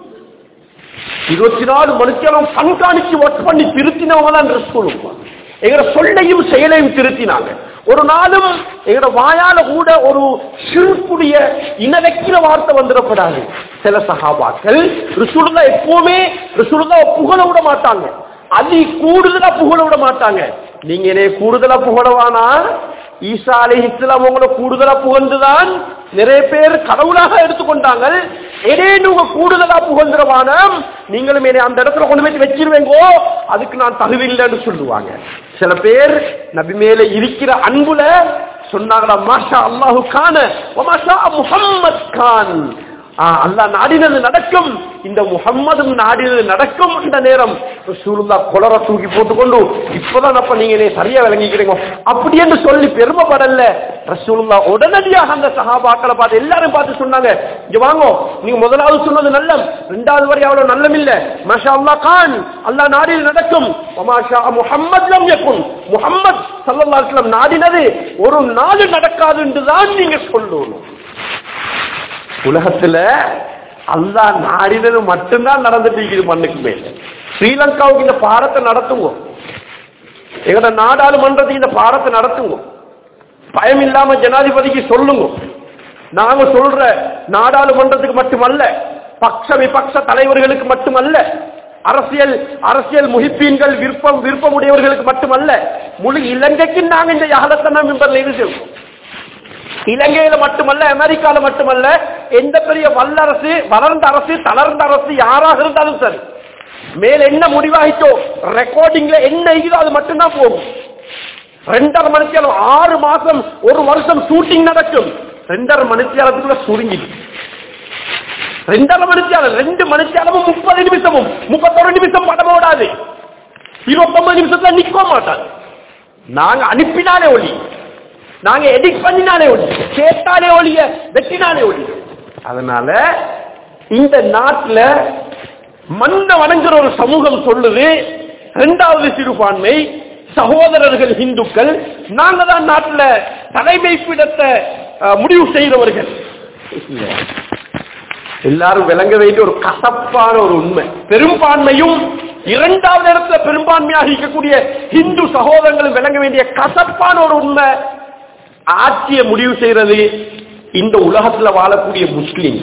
A: இருபத்தி நாலு மணிக்கெல்லாம் கண்காணிச்சு ஒர்க் பண்ணி திருத்தினவங்க தான் ரசூலுல்லா எங்கட சொல்லையும் செயலையும் திருத்தினாங்க ஒரு நாளும் எங்கட வாயால கூட ஒரு சிறுக்குடைய இன வைக்கிற வார்த்தை வந்துடக்கூடாது சில சகாபாக்கள் ரிசுலுல்லா எப்பவுமே ரிசுலுல்லா புகழ விட மாட்டாங்க அதி கூடுதலா புகழ விட மாட்டாங்க நீங்க என்னைய கூடுதலா புகழவானா ஈசா அலி இஸ்லாம் உங்களை கூடுதலா புகழ்ந்துதான் நிறைய பேர் கடவுளாக எடுத்துக்கொண்டாங்க ஏதேனும் உங்க கூடுதலா புகழ்ந்துருவான நீங்களும் என்னை அந்த இடத்துல கொண்டு போய் வச்சிருவேங்கோ அதுக்கு நான் தகுதி இல்லைன்னு சொல்லுவாங்க சில பேர் நபி மேல இருக்கிற அன்புல சொன்னாங்களா மாஷா அல்லாஹு கான மாஷா முஹம்மத் கான் அல்லாஹ் நாடினது நடக்கும் இந்த முகம்மதும் நாடினது நடக்கும் என்ற நேரம் ரசூலுல்லாஹ் கொலர தூக்கி போட்டுக்கொண்டு இப்பதான் அப்ப நீங்க என்னை சரியா விளங்கிக்கிறீங்க அப்படி என்று சொல்லி பெருமைப்படல ரசூலுல்லாஹ் உடனடியாக அந்த சஹாபாக்களை பார்த்து எல்லாரும் பார்த்து சொன்னாங்க இங்க வாங்கோ நீங்க முதலாவது சொன்னது நல்லம் ரெண்டாவது வரை அவ்வளவு நல்லம் இல்ல மாஷா அல்லாஹ் கான் அல்லாஹ் நாடினது நடக்கும் மாஷா முஹம்மத் லம் யகுன் முஹம்மத் ஸல்லல்லாஹு அலைஹி வஸல்லம் நாடினது ஒரு நாள் நடக்காது என்று தான் நீங்க சொல்லணும் உலகத்துல அல்லா நாடினது மட்டும்தான் நடந்துட்டு இருக்குது மண்ணுக்கு மேல ஸ்ரீலங்காவுக்கு இந்த பாடத்தை நடத்துங்க எங்கட நாடாளுமன்றத்துக்கு இந்த பாடத்தை நடத்துங்க பயம் இல்லாம ஜனாதிபதிக்கு சொல்லுங்க நாங்க சொல்ற நாடாளுமன்றத்துக்கு மட்டுமல்ல பக்ஷ விபக்ஷ தலைவர்களுக்கு மட்டுமல்ல அரசியல் அரசியல் முகிப்பீன்கள் விருப்பம் விருப்பமுடையவர்களுக்கு மட்டுமல்ல முழு இலங்கைக்கு நாங்க இந்த யாகத்தன மெம்பர்ல இருந்து இலங்கையில மட்டுமல்ல அமெரிக்கால மட்டுமல்ல எந்த பெரிய வல்லரசு வளர்ந்த அரசு தளர்ந்த அரசு யாராக இருந்தாலும் சரி மேல என்ன முடிவாகிட்டோ ரெக்கார்டிங்ல என்ன இருக்குதோ அது மட்டும்தான் போகும் ரெண்டரை மணித்தியாலம் ஆறு மாசம் ஒரு வருஷம் ஷூட்டிங் நடக்கும் ரெண்டரை மணித்தியாலத்துக்குள்ள சுருங்கிடு ரெண்டரை மணித்தியாலம் ரெண்டு மணித்தியாலமும் முப்பது நிமிஷமும் முப்பத்தொரு நிமிஷம் படம் ஓடாது இருபத்தொன்பது நிமிஷத்துல நிக்க மாட்டாங்க நாங்க அனுப்பினாலே ஒளி நாங்க எடிட் பண்ணினாலே ஒளி கேட்டாலே ஒளிய வெட்டினாலே ஒளி அதனால இந்த நாட்டுல மண்ண வணங்குற ஒரு சமூகம் சொல்லுது இரண்டாவது சிறுபான்மை சகோதரர்கள் இந்துக்கள் நாங்க தான் நாட்டுல தலைமை பீடத்தை அஹ், முடிவு செய்கிறவர்கள் எல்லாரும் விளங்க வேண்டிய ஒரு கசப்பான ஒரு உண்மை பெரும்பான்மையும் இரண்டாவது இடத்துல பெரும்பான்மையாக இருக்கக்கூடிய இந்து சகோதரர்கள் விளங்க வேண்டிய கசப்பான ஒரு உண்மை ஆட்சியை முடிவு செய்யறது இந்த உலகத்துல வாழக்கூடிய முஸ்லிம்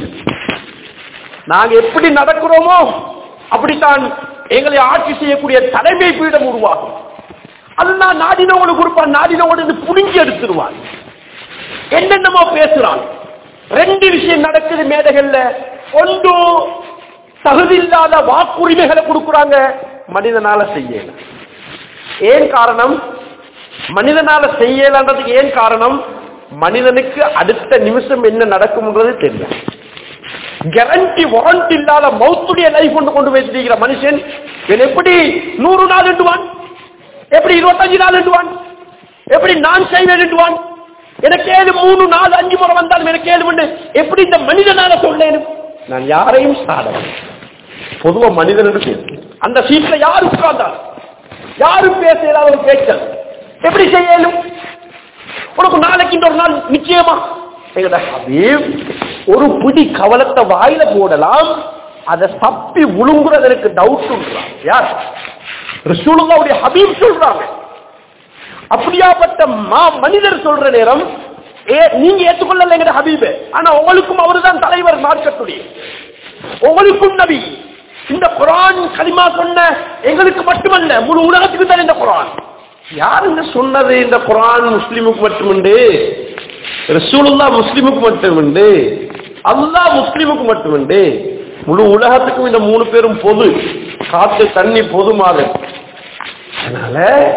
A: நாங்க எப்படி நடக்கிறோமோ அப்படித்தான் எங்களை ஆட்சி செய்யக்கூடிய தலைமை பீடம் உருவாகும் அதுதான் நாடினோடு கொடுப்பான் நாடினோடு புடுங்கி எடுத்துருவான் என்னென்னமோ பேசுறான் ரெண்டு விஷயம் நடக்குது மேடைகள்ல ஒன்று தகுதியில்லாத வாக்குரிமைகளை கொடுக்குறாங்க மனிதனால செய்யல ஏன் காரணம் மனிதனால செய்யலன்றதுக்கு ஏன் காரணம் மனிதனுக்கு அடுத்த நிமிஷம் என்ன நடக்கும்ன்றது தெரியும் கேரண்டி வாரண்ட் இல்லாத மௌத்துடைய லைஃப் கொண்டு கொண்டு வைத்திருக்கிற மனுஷன் இவன் எப்படி நூறு நாள் எண்டுவான் எப்படி இருபத்தஞ்சு நாள் எண்டுவான் எப்படி நான் செய்வேன் எண்டுவான் எனக்கு ஏழு மூணு நாலு அஞ்சு முறை வந்தாலும் எனக்கு ஏழு மணி எப்படி இந்த மனிதனால சொல்லேனும் நான் யாரையும் சாடவன் பொதுவா மனிதன் என்று பேசு அந்த சீட்ல யாரு உட்கார்ந்தார் யாரும் பேச இயலாத ஒரு பேச்சல் எப்படி செய்யலும் உனக்கு நாளைக்கு இந்த ஒரு நாள் நிச்சயமா எங்கடா ஹபீப் ஒரு பிடி கவலத்தை வாயில போடலாம் அதை சப்பி உழுங்குறது எனக்கு டவுட் யார் ரசூலுல்லாவுடைய ஹபீப் சொல்றாங்க அப்படியாப்பட்ட மா மனிதர் சொல்ற நேரம் ஏ நீங்க ஏற்றுக்கொள்ளல எங்க ஹபீபு ஆனா உங்களுக்கும் அவருதான் தலைவர் மார்க்கத்துடைய உங்களுக்கும் நபி இந்த குரான் கலிமா சொன்ன எங்களுக்கு மட்டுமல்ல முழு உலகத்துக்கு தான் இந்த குரான் யாருங்க சொன்னது இந்த குரான் முஸ்லிமுக்கு மட்டுமுண்டு ரசூலுல்லா முஸ்லிமுக்கு மட்டுமுண்டு அல்லாஹ் முஸ்லிமுக்கு மட்டுமுண்டு முழு உலகத்துக்கும் இந்த மூணு பேரும் பொது காத்து தண்ணி பொது மாதிரி அதனால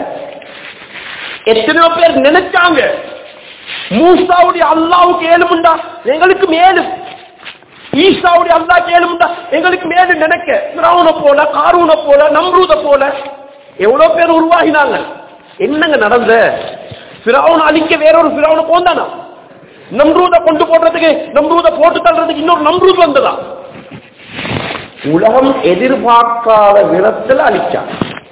A: எத்தனையோ பேர் நினைச்சாங்க மூசாவுடைய அல்லாவுக்கு ஏழுமுண்டா எங்களுக்கு மேலும் ஈசாவுடைய அல்லா கேளும்டா எங்களுக்கு மேலும் நினைக்க பிராவுன போல காரூன போல நம்ரூத போல எவ்வளவு பேர் உருவாகினாங்க என்னங்க நடந்த பிராவுன அழிக்க வேறொரு பிராவுன போந்தானா நம்ரூத கொண்டு போடுறதுக்கு நம்ரூத போட்டு தள்ளுறதுக்கு இன்னொரு நம்ரூத் வந்ததா உலகம் எதிர்பார்க்காத விதத்தில் அழிச்சான்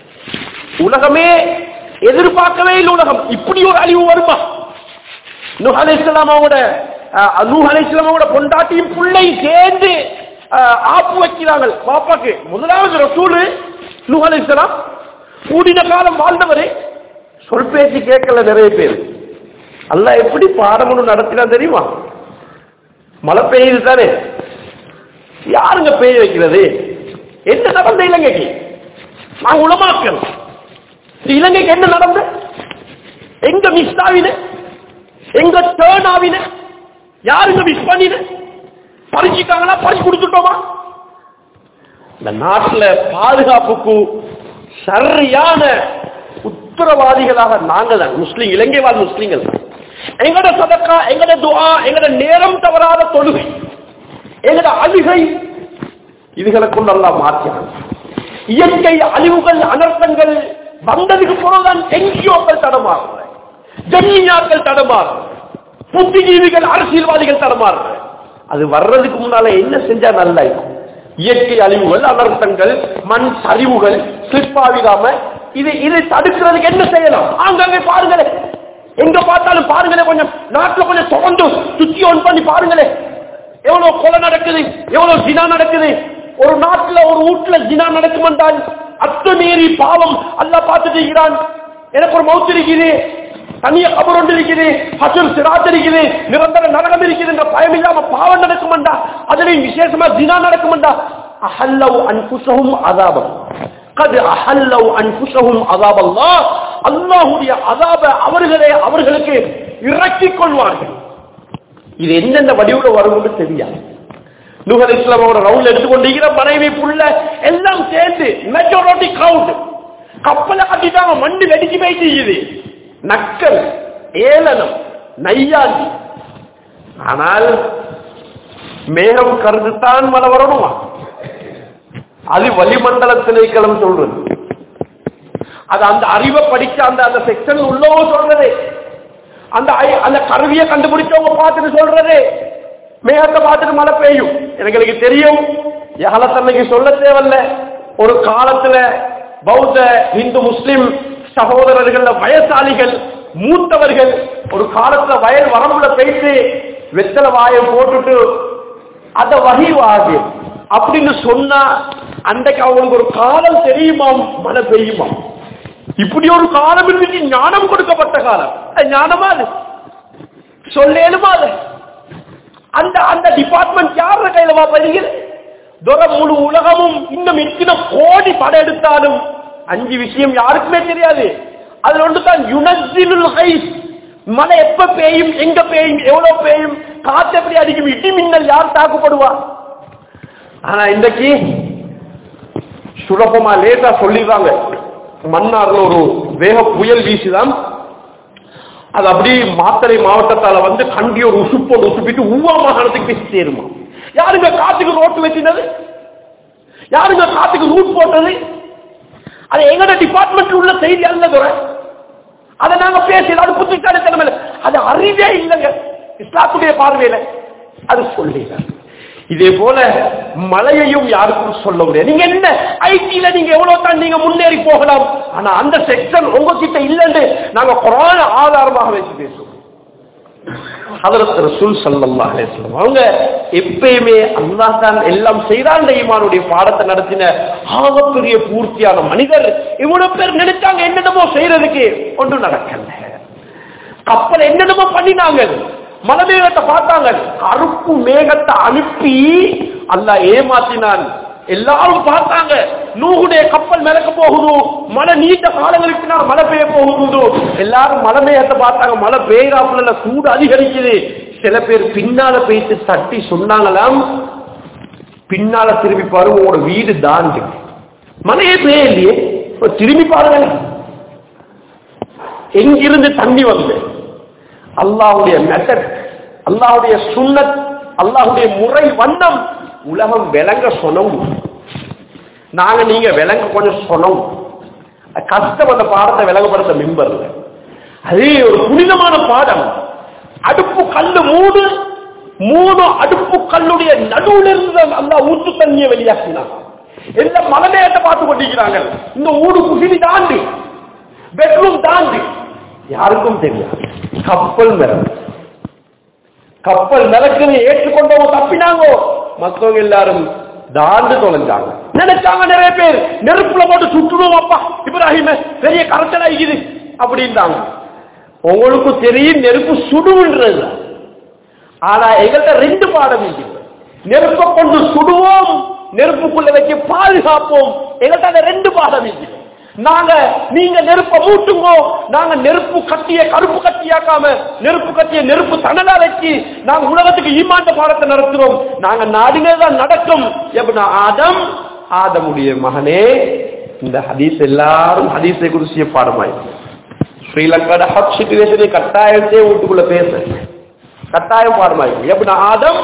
A: உலகமே எதிர்பார்க்கவே இல்லை உலகம் இப்படி ஒரு அழிவு வருமா நூஹ் அலைஹிஸ்ஸலாமோட அஹ், நூஹ் அலைஹிஸ்ஸலாமோட பொண்டாட்டியும் பிள்ளையும் சேர்ந்து அஹ், ஆப்பு வைக்கிறாங்க பாப்பாக்கு முதலாவது ரசூலு நூஹ் அலைஹிஸ்ஸலாம் கூடின காலம் வாழ்ந்தவரு சொல் பேச்சு கேட்கல நிறைய பேர் அல்லாஹ் எப்படி பாடம் ஒண்ணு நடத்தினா தெரியுமா மழை பெய்யுது தானே யாருங்க பெய்ய வைக்கிறது என்ன நடந்த இலங்கைக்கு நான் உளமாக்கல் இலங்கைக்கு என்ன நடந்த எங்க மிஸ் ஆவின எங்க டேர்ன் ஆவின யாருங்க மிஸ் பண்ணின பறிச்சுட்டாங்களா பறிச்சு கொடுத்துட்டோமா இந்த நாட்டுல பாதுகாப்புக்கு சரியான உத்தரவாதிகளாக நாங்கள் தான் முஸ்லீம் இலங்கை வாழ் முஸ்லீம்கள் தான் எங்கட சதக்கா எங்கட துஆ எங்கட நேரம் தவறாத தொழுகை எங்கட அழுகை இதுகளை கொண்டு எல்லாம் மாற்றினாங்க இயற்கை அழிவுகள் அனர்த்தங்கள் வந்ததுக்கு பிறகுதான் என்ஜிஓக்கள் தடமாறுற ஜம்மியாக்கள் தடமாறுற புத்திஜீவிகள் அரசியல்வாதிகள் தடமாறுற அது வர்றதுக்கு முன்னால என்ன செஞ்சா நல்லா இருக்கும் இயற்கை அழிவுகள் அனர்த்தங்கள் மண் சரிவுகள் சிற்பாவிடாம இது இதை தடுக்கிறதுக்கு என்ன செய்யலாம் ஆங்காங்கே பாருங்களேன் எங்க பார்த்தாலும் பாருங்களேன் கொஞ்சம் நாட்டுல கொஞ்சம் தொடர்ந்து சுத்தி ஒன் பண்ணி பாருங்களேன் எவ்வளவு கொலை நடக்குது எவ்வளவு ஜினா நடக்குது ஒரு நாட்டுல ஒரு வீட்டுல ஜினா நடக்குமென்றால் அத்துமீறி பாவம் அல்ல பார்த்துட்டு இருக்கிறான் எனக்கு ஒரு மவுத்து இருக்குது தனிய கபர் ஒன்று இருக்குது ஹசர் சிராத் இருக்குது நிரந்தர நரகம் இருக்குது என்ற பயம் இல்லாம பாவம் நடக்குமெண்டா அதுலயும் விசேஷமா ஜினா நடக்குமெண்டா அஹல்லவு அன்புசகும் அதாபம் கது அஹல்லவு அன்புசகும் அதாபல்லா அல்லாஹுடைய அதாப அவர்களே அவர்களுக்கு இறக்கிக் கொள்வார்கள் இது எந்தெந்த வடிவுல வரும்னு தெரியாது நுகர் இஸ்லாமோட ரவுண்ட் எடுத்துக்கொண்டிருக்கிற மனைவி புள்ள எல்லாம் சேர்ந்து மெஜாரிட்டி கிரவுண்ட் கப்பலை கட்டிட்டாங்க மண்ணு வெடிச்சு போயிட்டு இருக்குது நக்கல் ஏளனம் நையாண்டி ஆனால் மேகம் கருதுத்தான் மழை வரணுமா அது வளிமண்டல திணைக்களம் சொல்றது அது அந்த அறிவை படிச்ச அந்த அந்த செக்ஷன் உள்ளவங்க சொல்றது அந்த ஐ- அந்த கருவியை கண்டுபிடிச்சவங்க பார்த்துட்டு சொல்றது மேகத்தை பார்த்துட்டு மழை பெய்யும் எனக்கு எனக்கு தெரியும் எகலத்தன்னைக்கு சொல்ல தேவையில்ல ஒரு காலத்துல பௌத்த இந்து முஸ்லிம் சகோதரர்கள் வயசாளிகள் மூத்தவர்கள் ஒரு காலத்துல வயல் வரம்புல போயிட்டு வெத்தலை வாயை போட்டுட்டு அத வகிவாகு அப்படின்னு சொன்னா அன்றைக்கு அவங்களுக்கு ஒரு காலம் தெரியுமா மழை பெய்யுமா இப்படி ஒரு காலம் இருந்துச்சு ஞானம் கொடுக்கப்பட்ட காலம் அது ஞானமா அது சொல்லேனுமா அது அந்த அந்த டிபார்ட்மெண்ட் யார கையில வாப்பீங்க துர முழு உலகமும் இன்னும் எத்தனை கோடி படம் எடுத்தாலும் அஞ்சு விஷயம் யாருக்குமே தெரியாது அதுல ஒன்று தான் யுனசிலுல் ஹைஸ் மழை எப்ப பெய்யும் எங்க பெய்யும் எவ்வளவு பெய்யும் காத்து எப்படி அடிக்கும் இடி மின்னல் யார் தாக்குப்படுவா ஆனா இன்றைக்கு சுலபமா லேட்டா சொல்லிடுறாங்க மன்னார்ல ஒரு வேக புயல் வீசுதான் அது அப்படியே மாத்தறை மாவட்டத்தால வந்து கண்டி ஒரு உசுப்போடு உசுப்பிட்டு ஊவா மாகாணத்துக்கு பேசி சேருமா யாருங்க காத்துக்கு ரோட்டு வச்சினது யாருங்க காத்துக்கு ரூட் போட்டது அது எங்கட டிபார்ட்மெண்ட் உள்ள செய்தி அல்ல துறை அதை நாங்க பேசி அது புத்திசாலித்தனம் இல்லை அது அறிவே இல்லைங்க இஸ்லாத்துடைய பார்வையில அது சொல்லிடுறாங்க இதே போல மழையையும் யாருக்கும் சொல்ல முடியாது நீங்க என்ன ஐடில நீங்க எவ்வளவு தான் நீங்க முன்னேறி போகலாம் ஆனா அந்த செக்ஷன் உங்ககிட்ட இல்லைன்னு நாங்க குரான ஆதாரமாக வச்சு பேசுவோம் ஹதரத் ரசூல் ஸல்லல்லாஹு அலைஹி வஸல்லம் அவங்க எப்பயுமே அல்லாஹ் தான் எல்லாம் செய்தான் ஈமானுடைய பாடத்தை நடத்தின ஆகப்பெரிய பூர்த்தியான மனிதர் இவ்வளவு பேர் நினைச்சாங்க என்னென்னமோ செய்யறதுக்கு ஒன்றும் நடக்கல கப்பல் என்னென்னமோ பண்ணினாங்க மலை மேகத்தை பார்த்தாங்க கருப்பு மேகத்தை அனுப்பி அல்லாஹ் ஏமாத்தினான் எல்லாரும் பார்த்தாங்க நூகுடைய கப்பல் மிதக்க போகுது மழை நீண்ட காலங்களுக்கு பின்னால் மழை பெய்ய போகுது எல்லாரும் மழை மேகத்தை பார்த்தாங்க மழை பெய்யறாப்புல சூடு அதிகரிக்குது சில பேர் பின்னால போயிட்டு தட்டி சொன்னாங்களாம் பின்னால திரும்பி பாருங்க உங்களோட வீடு தாண்டு மழையே பெய்ய இல்லையே இப்ப திரும்பி பாருங்க எங்கிருந்து தண்ணி வந்து அல்லாஹ்வுடைய மெத்தட் அல்லாஹ்வுடைய சுன்னத் அல்லாஹ்வுடைய முறை வண்ணம் உலகம் விளங்க சொன்னோம் நாங்க நீங்க விளங்க கொஞ்சம் சொன்னோம் கஷ்டம் அந்த பாடத்தை விளங்கப்படுத்த மிம்பர்ல அது ஒரு புனிதமான பாடம் அடுப்பு கல்லு மூடு மூணு அடுப்பு கல்லுடைய நடுவுல இருந்து அந்த ஊற்று தண்ணியை வெளியாக்கினான் எல்லாம் மலமேட்ட பார்த்து கொண்டிருக்கிறாங்க இந்த ஊடு குசிலி தாண்டி பெட்ரூம் தாண்டி யாருக்கும் தெரியாது கப்பல் மிதக்கு கப்பல் மிதக்குது ஏற்றுக்கொண்டவங்க தப்பினாங்கோ மத்தவங்க எல்லாரும் தாண்டு தொலைஞ்சாங்க நினைச்சாங்க நிறைய பேர் நெருப்புல போட்டு சுட்டுடுவோம் அப்பா இப்ராஹிம பெரிய கரத்தல் ஆகிக்குது அப்படின்றாங்க உங்களுக்கும் தெரியும் நெருப்பு சுடுன்றது ஆனா எங்கள்கிட்ட ரெண்டு பாடம் இருக்குது நெருப்பை கொண்டு சுடுவோம் நெருப்புக்குள்ள வச்சு பாதுகாப்போம் எங்கள்கிட்ட அந்த ரெண்டு பாடம் இருக்குது நாங்க நீங்க நெருப்ப மூட்டுங்கோ நாங்க நெருப்பு கட்டிய கருப்பு கட்டியாக்காம நெருப்பு கட்டிய நெருப்பு தணலா வச்சு நாங்க உலகத்துக்கு ஈமாண்ட பாடத்தை நடத்துறோம் நாங்க நாடினேதான் நடக்கும் எப்படின்னா ஆதம் ஆதமுடைய மகனே இந்த ஹதீஸ் எல்லாரும் ஹதீஸை குறிச்சிய பாடமாயிருக்கு ஸ்ரீலங்காட ஹட் சிச்சுவேஷனை கட்டாயத்தே வீட்டுக்குள்ள பேச கட்டாயம் பாடமாயிருக்கு எப்படின்னா ஆதம்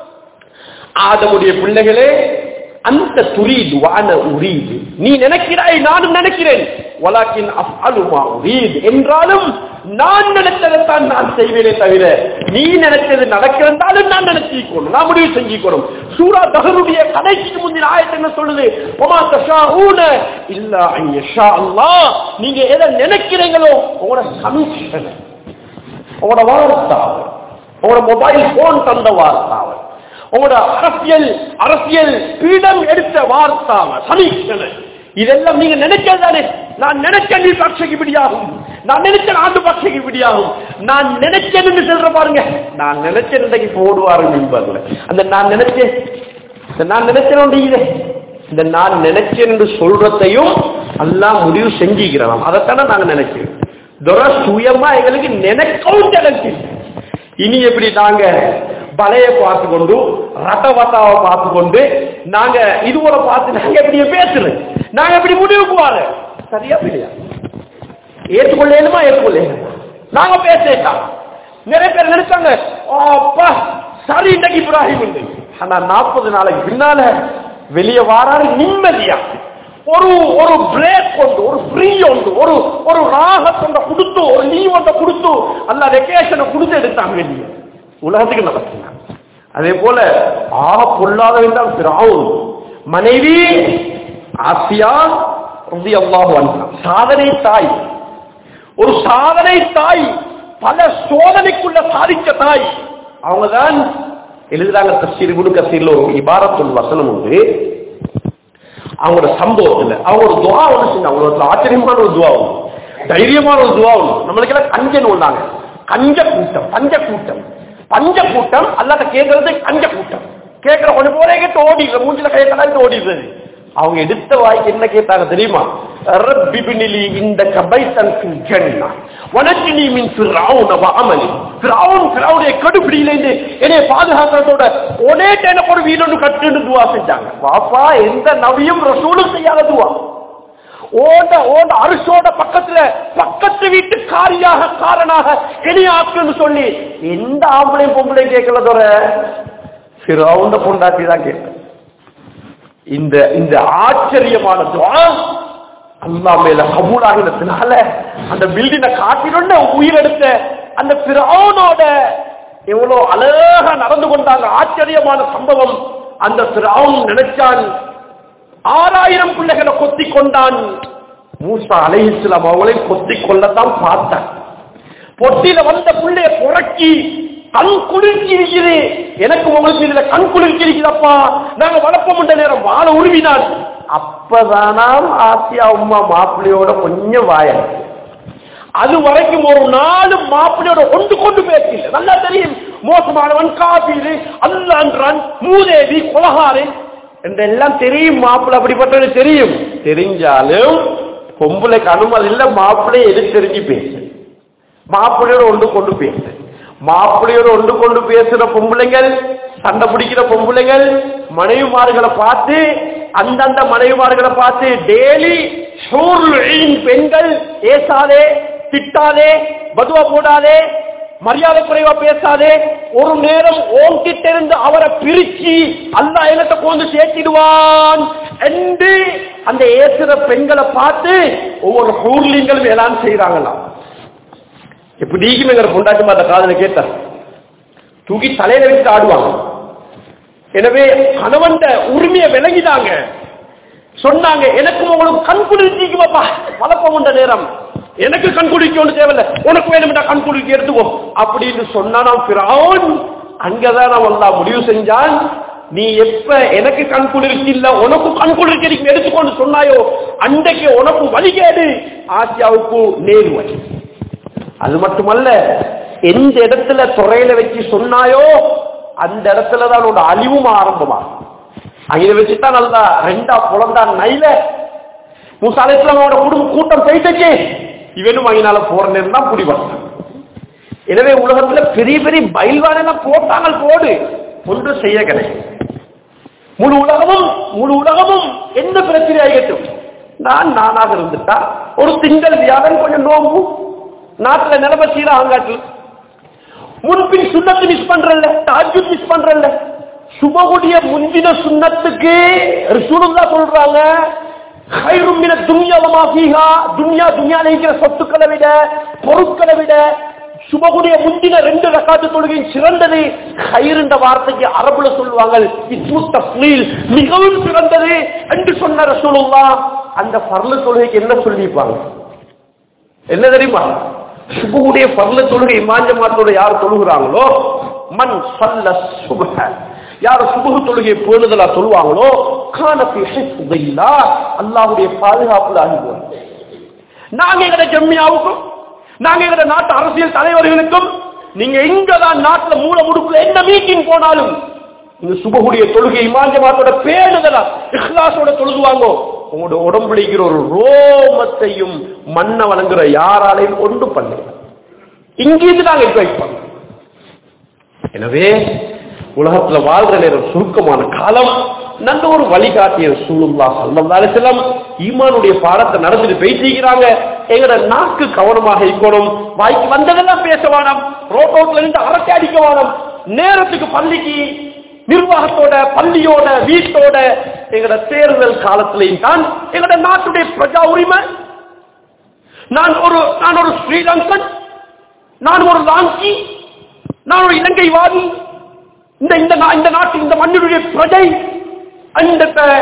A: ஆதமுடைய பிள்ளைகளே அந்த துரீது வான உரீது நீ நினைக்கிறாய் நானும் நினைக்கிறேன் வலாக்கின் அஃஅலுமா உரீத் என்றாலும் நான் நினைத்ததைத்தான் நான் செய்வேனே தவிர நீ நினைச்சது நடக்கிறதாலும் நான் நினைச்சிக்கணும் நான் முடிவு செஞ்சுக்கணும் சூரா தகருடைய கடைசிக்கு முந்தின ஆயத்தை என்ன சொல்லுது ஒமா தஷாஊன இல்லா அன் யஷா அல்லாஹ் நீங்க எதை நினைக்கிறீங்களோ உங்களோட சமீட்சனை உங்களோட வார்த்தாவை உங்களோட மொபைல் போன் தந்த வார்த்தாவை உங்களோட அரசியல் அரசியல் பீடம் எடுத்த வார்த்தாவை சமீட்சனை இதெல்லாம் நீங்க நினைக்கிறதானே நான் நினைச்ச நீ பட்சைக்கு இப்படியாகும் நான் நினைச்ச ஆண்டு பட்சைக்கு இப்படியாகும் நான் நினைச்சேன்னு சொல்ற பாருங்க நான் நினைச்ச இன்றைக்கு போடுவாரு மின்பர்ல அந்த நான் நினைச்சேன் இந்த நான் நினைச்சேன் இது இந்த நான் நினைச்சேன் என்று சொல்றதையும் எல்லாம் முடிவு செஞ்சுக்கிறோம் அதைத்தானே நாங்க நினைக்கிறோம் துர சுயமா எங்களுக்கு நினைக்கவும் எனக்கு இனி எப்படி நாங்க பலைய பார்த்து கொண்டு ரட்டவட்டாவை பார்த்து கொண்டு நாங்க இது போல பார்த்து நாங்க எப்படி பேசுறது நாங்க எப்படி முடிவுக்கு வாரு சரியா இல்லையா ஏற்றுக்கொள்ளேனுமா ஏற்றுக்கொள்ளேனுமா நாங்க பேசலாம் நிறைய பேர் நினைச்சாங்க அப்பா சரி இன்னைக்கு இப்ராஹிம் உண்டு ஆனா நாற்பது நாளைக்கு பின்னால வெளியே வாராரு நிம்மதியா ஒரு ஒரு பிரேக் கொண்டு ஒரு ஃப்ரீ உண்டு ஒரு ஒரு ராகத்தை கொடுத்து ஒரு லீவ் ஒன்றை கொடுத்து அல்ல வெக்கேஷனை கொடுத்து எடுத்தாங்க வெளியே உலகத்துக்கு நடத்தினாங்க அதே போல ஆக பொல்லாதவன் தான் பிராவும் மனைவி ஆசியா ரதி அல்லாஹ் சாதனை தாய் ஒரு சாதனை தாய் பல சோதனைக்குள்ள சாதிச்ச தாய் அவங்க தான் எழுதுறாங்க தஸ்தீர் குடு கசீர்ல ஒரு இபாரத்துல் வசனம் உண்டு அவங்களோட சம்பவத்துல அவங்க ஒரு துவா ஒன்று செஞ்சாங்க ஒரு ஆச்சரியமான ஒரு துவா ஒன்று தைரியமான ஒரு துவா ஒன்று நம்மளுக்கு எல்லாம் கஞ்சன் ஒண்ணாங்க கஞ்ச கூட்டம் பஞ்ச கூட்டம் பஞ்ச கூட்டம் அல்லாத கேட்கறது கஞ்ச கூட்டம் கேட்கிற கொஞ்சம் போரே கேட்டு ஓடிடுற மூஞ்சில கையை கலாய்த்து ஓடிடுறது அவங்க எடுத்த வாய்க்கு என்ன கேட்டாங்க தெரியுமா ரப்பிபினிலி இந்த கபைத்தன் ஃபில் ஜன்னா வனச்சினி மின் ஃபிரௌன வஅமலி ஃபிரௌன் ஃபிரௌனுடைய கடுபிடியிலிருந்து என்னை பாதுகாக்கிறதோட ஒரே எனக்கு ஒரு வீடு ஒன்று கட்டுன்னு துவா செஞ்சாங்க பாப்பா எந்த நபியும் ரசூலும் செய்யாத துவா ஓட ஓட அரிசோட பக்கத்துல பக்கத்து வீட்டு காரியாக காரனாக இணையாக்குன்னு சொல்லி எந்த ஆம்பளையும் பொம்பளையும் கேட்கலதோட ஃபிரௌன பொண்டாட்டி தான் கேட்டேன் இந்த இந்த ஆச்சரியமான துவா அல்லா மேல கபூலாகினத்தினால அந்த பில்டினை காட்டினோட உயிரெடுத்த அந்த பிறவனோட எவ்வளவு அழகா நடந்து கொண்டாங்க ஆச்சரியமான சம்பவம் அந்த பிறவன் நினைச்சான் ஆறாயிரம் பிள்ளைகளை கொத்தி கொண்டான் மூசா அலை இஸ்லாம் அவங்களையும் கொத்தி கொள்ளத்தான் பார்த்தான் பொட்டியில வந்த பிள்ளைய புரக்கி கண் குளிர்ச்சி இருக்குது எனக்கு உங்களுக்கு இதுல கண் குளிர்ச்சி இருக்குதப்பா நாங்க வளர்ப்போம் நேரம் வாழ உருவினான் அப்பதானாம் ஆசியா உமா மாப்பிள்ளையோட கொஞ்சம் வாய அது வரைக்கும் ஒரு நாலு மாப்பிள்ளையோட ஒன்று கொண்டு பேசல நல்லா தெரியும் மோசமானவன் காபீரு அல்லான்றான் மூதேவி கொலகாரு என்றெல்லாம் தெரியும் மாப்பிள்ளை அப்படிப்பட்டது தெரியும் தெரிஞ்சாலும் பொம்பளைக்கு அனுமதி இல்ல மாப்பிள்ளையை எது தெரிஞ்சு பேசு மாப்பிள்ளையோட ஒன்று கொண்டு பேசு மாப்பிள்ளையோட ஒன்று கொண்டு பேசுற பொம்பளைங்கள் சண்டை பிடிக்கிற பொம்பளைங்கள் மனைவிமார்களை பார்த்து அந்தந்த மனைவிமார்களை பார்த்து டெய்லி பெண்கள் ஏசாதே திட்டாதே பதுவா போடாதே மரியாதை குறைவா பேசாதே ஒரு நேரம் ஓங்கிட்ட இருந்து அவரை பிரிச்சு அல்லா என்னத்தை கொண்டு சேர்த்திடுவான் என்று அந்த ஏசுற பெண்களை பார்த்து ஒவ்வொரு ஹூர்லிங்களும் எல்லாம் செய்யறாங்களாம் இப்ப நீக்குமேங்கிற பொண்டாட்டி அந்த காதல கேட்ட தூக்கி தலையில வச்சு ஆடுவாங்க எனவே கணவன் உரிமையை விளங்கினாங்க சொன்னாங்க எனக்கும் உங்களுக்கு கண் குளிர்ச்சிக்கு பாப்பா வளர்ப்போம் நேரம் எனக்கு கண் குளிக்க ஒன்று தேவையில்ல உனக்கு வேணும்டா கண் குளிர்ச்சி எடுத்துக்கோ அப்படின்னு சொன்னா பிரான் அங்கதான் நான் அல்லா முடிவு செஞ்சான் நீ எப்ப எனக்கு கண் குளிர்ச்சி இல்ல உனக்கு கண் குளிர்ச்சி நீ எடுத்துக்கொண்டு சொன்னாயோ அன்றைக்கு உனக்கு வழிகேடு ஆசியாவுக்கு நேரு வழி அது மட்டுமல்ல எந்த இடத்துல துறையில வச்சு சொன்னாயோ அந்த இடத்துல தான் உன்னோட அழிவும் ஆரம்பமாகும் அங்க வச்சுதான் நல்லா ரெண்டா புலந்தான் நைல முசாலேஸ்லாமோட குடும்ப கூட்டம் போயிட்டுச்சு இவனும் அங்கனால போற நேரம் தான் புடிவாங்க எனவே உலகத்துல பெரிய பெரிய பயில்வான எல்லாம் போட்டாங்க போடு ஒன்று செய்ய கிடையாது முழு உலகமும் முழு உலகமும் என்ன பிரச்சனை ஆகட்டும் நான் நானாக இருந்துட்டா ஒரு திங்கள் வியாழன் கொஞ்சம் நோம்பு நாட்டுல நிலைமை சீரா ஆங்காட்டில் முன்பின் சுண்ணத்து மிஸ் பண்றல்ல தாஜு மிஸ் பண்றல்ல சுபகுடைய முந்தின சுண்ணத்துக்கு ரிசூலுல்லா சொல்றாங்க கைரும் மின துன்யாவமா ஃபீஹா துன்யா துன்யால இருக்கிற சொத்துக்களை விட பொருட்களை விட சுபகுடைய முந்தின ரெண்டு ரகாத்து தொழுகை சிறந்தது கயிறுன்ற வார்த்தைக்கு அரபுல சொல்லுவாங்க இஸ்மு தஃலீல் மிகவும் சிறந்தது என்று சொன்ன ரசூலுல்லா அந்த பர்ல தொழுகைக்கு என்ன சொல்லிப்பாங்க என்ன தெரியுமா சுபுடைய பர்ல தொழுகை இமாஞ்ச மாத்தோட யார் தொழுகிறாங்களோ மண் சல்ல சுபஹ யார் சுபுகு தொழுகையை பேணுதலா சொல்லுவாங்களோ காணப்பி ஹிஃபுதில்லா அல்லாஹ்வுடைய பாதுகாப்புல ஆகிடுவாங்க நாங்க எங்கட ஜம்மியாவுக்கும் நாங்க எங்கட நாட்டு அரசியல் தலைவர்களுக்கும் நீங்க எங்கதான் நாட்டுல மூல முடுக்குல என்ன மீட்டிங் போனாலும் இந்த சுபகுடைய தொழுகை இமாஞ்சமாத்தோட பேணுதலா இஹ்லாசோட தொழுகுவாங்கோ உங்களோட உடம்புல இருக்கிற ஒரு ரோமத்தையும் மண்ணை வணங்குற யாராலையும் ஒன்று பண்ணல இங்கிருந்து நாங்க அட்வைஸ் பண்ணோம் எனவே உலகத்துல வாழ்ற நேரம் சுருக்கமான காலம் நல்ல ஒரு வழிகாட்டிய சூழ்நிலா சல்லல்லாஹு ஈமானுடைய பாடத்தை நடந்துட்டு பேசிக்கிறாங்க எங்கட நாக்கு கவனமாக இருக்கணும் வாய்க்கு வந்ததெல்லாம் பேச வேணாம் ரோட்டோட்ல இருந்து அரட்டை அடிக்க வேணாம் நேரத்துக்கு பள்ளிக்கு நிர்வாகத்தோட பள்ளியோட வீட்டோட எங்கட தேர்தல் காலத்திலையும் தான் எங்கட நாட்டுடைய பிரஜா உரிமை நான் ஒரு நான் ஒரு ஸ்ரீலங்கன் நான் ஒரு லாங்கி நான் ஒரு இலங்கைவாதி இந்த இந்த நா- இந்த நாட்டு இந்த மண்ணினுடைய பிரஜை அந்த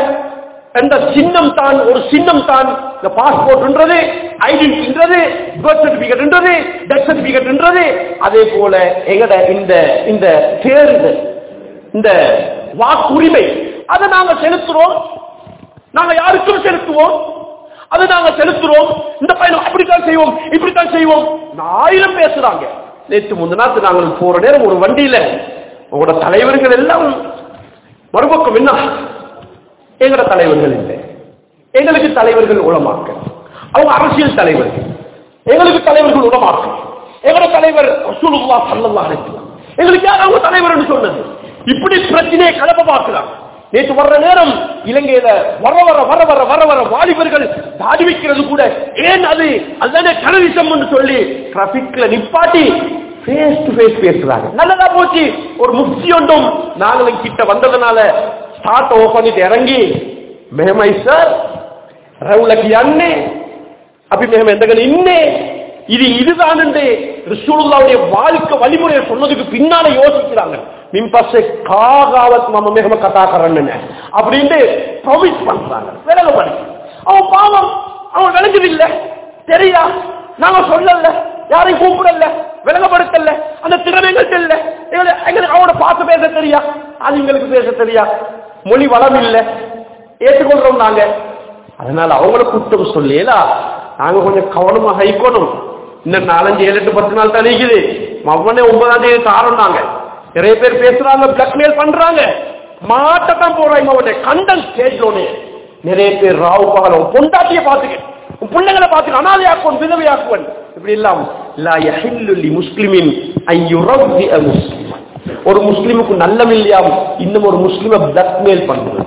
A: அந்த சின்னம் தான் ஒரு சின்னம் தான் இந்த பாஸ்போர்ட்ன்றது ஐடென்டின்றது பர்த் சர்டிபிகேட்ன்றது டெத் சர்டிபிகேட்ன்றது அதே போல எங்கட இந்த இந்த தேர்தல் இந்த வாக்குரிமை அதை நாங்க செலுத்துறோம் நாங்க யாருக்கும் செலுத்துவோம் அது நாங்க செலுத்துறோம் இந்த பயணம் அப்படித்தான் செய்வோம் இப்படித்தான் செய்வோம் ஆயிரம் பேசுறாங்க நேற்று முந்தினாத்து நாங்கள் போற நேரம் ஒரு வண்டியில உங்களோட தலைவர்கள் எல்லாம் மறுபக்கம் என்ன எங்களோட தலைவர்கள் இல்லை எங்களுக்கு தலைவர்கள் உளமாக்க அவங்க அரசியல் தலைவர்கள் எங்களுக்கு தலைவர்கள் உளமாக்க எங்களோட தலைவர் ரசூலுல்லாஹ் ஸல்லல்லாஹு அலைஹி வஸல்லம் எங்களுக்கு யார் அவங்க தலைவர்னு சொன்னது இப்படி பிரச்சனையை கலப்ப பார்க்கலாம் நேற்று வர்ற நேரம் இலங்கையில வர வர வர வர வர வர வாலிபர்கள் தாடி வைக்கிறது கூட ஏன் அது அதுதானே டெரரிசம் சொல்லி டிராபிக்ல நிப்பாட்டி ஃபேஸ் டு ஃபேஸ் பேசுறாங்க நல்லதா போச்சு ஒரு முக்தி ஒன்றும் நாங்களும் கிட்ட வந்ததுனால ஸ்டார்ட் ஓப் பண்ணிட்டு இறங்கி மேமை சார் ரவுலக்கு அண்ணே அப்படி மேம் எந்த இன்னே இது இதுதான் என்று ரிசூலுல்லாவுடைய வாழ்க்கை வழிமுறையை சொன்னதுக்கு பின்னால யோசிக்கிறாங்க மின்பசை காகாவத் மம மேகம கதாகரன்னு அப்படின்ட்டு ப்ரொமிஸ் பண்றாங்க விலக பண்ணி அவன் பாவம் அவன் விளங்குதில்லை தெரியா நாங்க சொல்லல யாரையும் கூப்பிடல விளங்கப்படுத்தல அந்த திறமைகள் இல்ல எங்களுக்கு எங்களுக்கு அவனோட பார்த்து பேச தெரியா அது எங்களுக்கு பேச தெரியா மொழி வளம் இல்ல ஏற்றுக்கொள்றோம் நாங்க அதனால அவங்கள குற்றம் சொல்லலா நாங்க கொஞ்சம் கவனமாக இருக்கணும் இன்னும் நாலஞ்சு ஏழு எட்டு பத்து நாள் தான் இருக்குது அவனே ஒன்பதாம் தேதி தாரம் நாங்க நிறைய பேர் பேசுறாங்க பிளாக்மெயில் பண்றாங்க மாட்டத்தான் போறாங்க அவனை கண்டன் ஸ்டேஜ்லோனே நிறைய பேர் ராவு பகலம் பொண்டாட்டிய பாத்துக்க உன் பிள்ளைங்களை பாத்துக்க அனாதையாக்குவன் விதவையாக்குவன் இப்படி எல்லாம் லா யஹில்லு லி முஸ்லிமின் ஐ யுரவ்வி அ முஸ்லிம் ஒரு முஸ்லிமுக்கு நல்லமில்லையாம் இன்னும் ஒரு முஸ்லிமை பிளாக்மெயில் பண்றது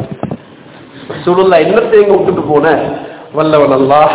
A: சுருல்லா என்னத்தை எங்க விட்டுட்டு போன வல்லவன் அல்லாஹ்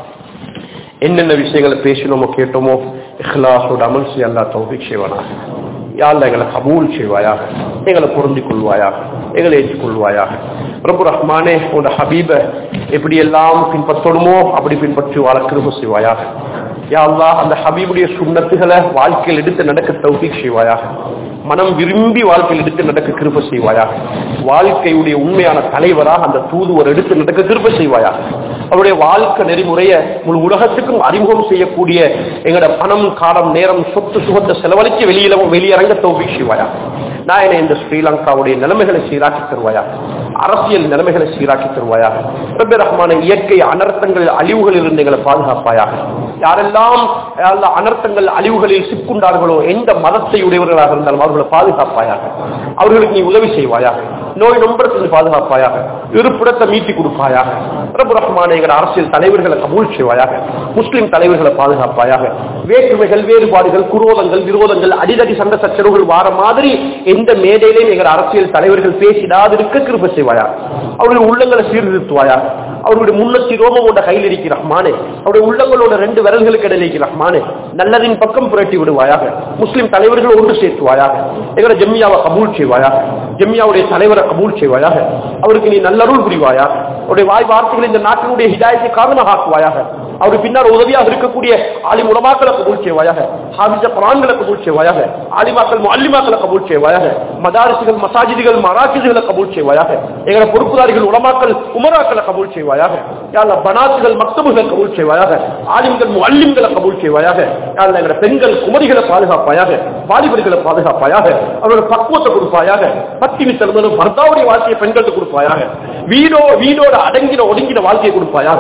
A: என்னென்ன விஷயங்களை பேசினோமோ கேட்டோமோ இஹ்லாஸோட அமல் செய்ய அல்லா தௌபிக் செய்வானாக யாழ்ல எங்களை கபூல் செய்வாயாக எங்களை பொருந்திக் கொள்வாயாக எங்களை ஏற்றுக்கொள்வாயாக பிரபு ரஹ்மானே உன்னோட ஹபீப எப்படி எல்லாம் பின்பற்றணுமோ அப்படி பின்பற்றி வாழ கிருப செய்வாயாக யா அல்லாஹ் அந்த ஹபீபுடைய சுண்ணத்துகளை வாழ்க்கையில் எடுத்து நடக்க தௌபிக் செய்வாயாக மனம் விரும்பி வாழ்க்கையில் எடுத்து நடக்க கிருப செய்வாயாக வாழ்க்கையுடைய உண்மையான தலைவராக அந்த தூதுவர் எடுத்து நடக்க கிருப செய்வாயாக அவருடைய வாழ்க்கை நெறிமுறைய முழு உலகத்துக்கும் அறிமுகம் செய்யக்கூடிய எங்களோட பணம் காலம் நேரம் சொத்து சுகத்தை செலவழிக்க வெளியில வெளியரங்க தௌபி செய்வாயா நான் என்னை இந்த ஸ்ரீலங்காவுடைய நிலைமைகளை சீராக்கி தருவாயா அரசியல் நிலைமைகளை சீராக்கி தருவாயாக ரப்பி ரஹ்மான இயற்கை அனர்த்தங்கள் அழிவுகளில் இருந்து எங்களை பாதுகாப்பாயாக யாரெல்லாம் யாரெல்லாம் அனர்த்தங்கள் அழிவுகளில் சிக்குண்டார்களோ எந்த மதத்தை உடையவர்களாக இருந்தாலும் அவர்களை பாதுகாப்பாயாக அவர்களுக்கு நீ உதவி செய்வாயாக நோய் நொம்பரத்திலிருந்து பாதுகாப்பாயாக இருப்பிடத்தை மீட்டி கொடுப்பாயாக பிரபு ரஹ்மான எங்கள் அரசியல் தலைவர்களை கபூல் செய்வாயாக முஸ்லிம் தலைவர்களை பாதுகாப்பாயாக வேற்றுமைகள் வேறுபாடுகள் குரோதங்கள் விரோதங்கள் அடிதடி சண்டை சச்சரவுகள் வார மாதிரி எந்த மேடையிலையும் எங்கள் அரசியல் தலைவர்கள் பேசிடாதிருக்க கிருப செய்வாயாக அவர்கள் உள்ளங்களை சீர்திருத்துவாயாக அவருடைய முன்னத்தி ரோமமோட கையில் இருக்கிற ரஹ்மானே அவருடைய உள்ளங்களோட ரெண்டு விரல்களுக்கு இடையில இருக்கிற ரஹ்மானே நல்லதின் பக்கம் புரட்டி விடுவாயாக முஸ்லிம் தலைவர்கள் ஒன்று சேர்த்துவாயாக எங்களை ஜெம்மியாவை கபூல் செய்வாயாக ஜெம்மியாவுடைய தலைவரை கபூல் செய்வாயாக அவருக்கு நீ நல்லருள் புரிவாயாக அவருடைய வாய் வார்த்தைகள் இந்த நாட்டினுடைய ஹிதாயத்தை காரணமாக ஆக்குவாயாக அவருக்கு பின்னால் உதவியாக இருக்கக்கூடிய ஆலிம் உலமாக்களை கபூல் செய்வாயாக ஹாபிஜ குரான்களை கபூல் செய்வாயாக ஆலிமாக்கள் முல்லிமாக்களை கபூல் செய்வாயாக மதாரிசுகள் மசாஜிதுகள் மராக்கிதுகளை கபூல் செய்வாயாக எங்களை பொறுப்புதாரிகள் உலமாக்கள் உமராக்களை கபூல் செய்வாயாக யாழ்ல பனாத்துகள் மக்தபுகளை கபூல் செய்வாயாக ஆலிம்கள் முல்லிம்களை கபூல் செய்வாயாக யாழ்ல எங்களை பெண்கள் குமரிகளை பாதுகாப்பாயாக வாலிபர்களை பாதுகாப்பாயாக அவர்கள் பக்குவத்தை கொடுப்பாயாக பத்தினி திறந்ததும் பர்தாவுடைய வாழ்க்கையை பெண்களுக்கு கொடுப்பாயாக வீடோ வீடோட அடங்கின ஒடுங்கின வாழ்க்கையை கொடுப்பாயாக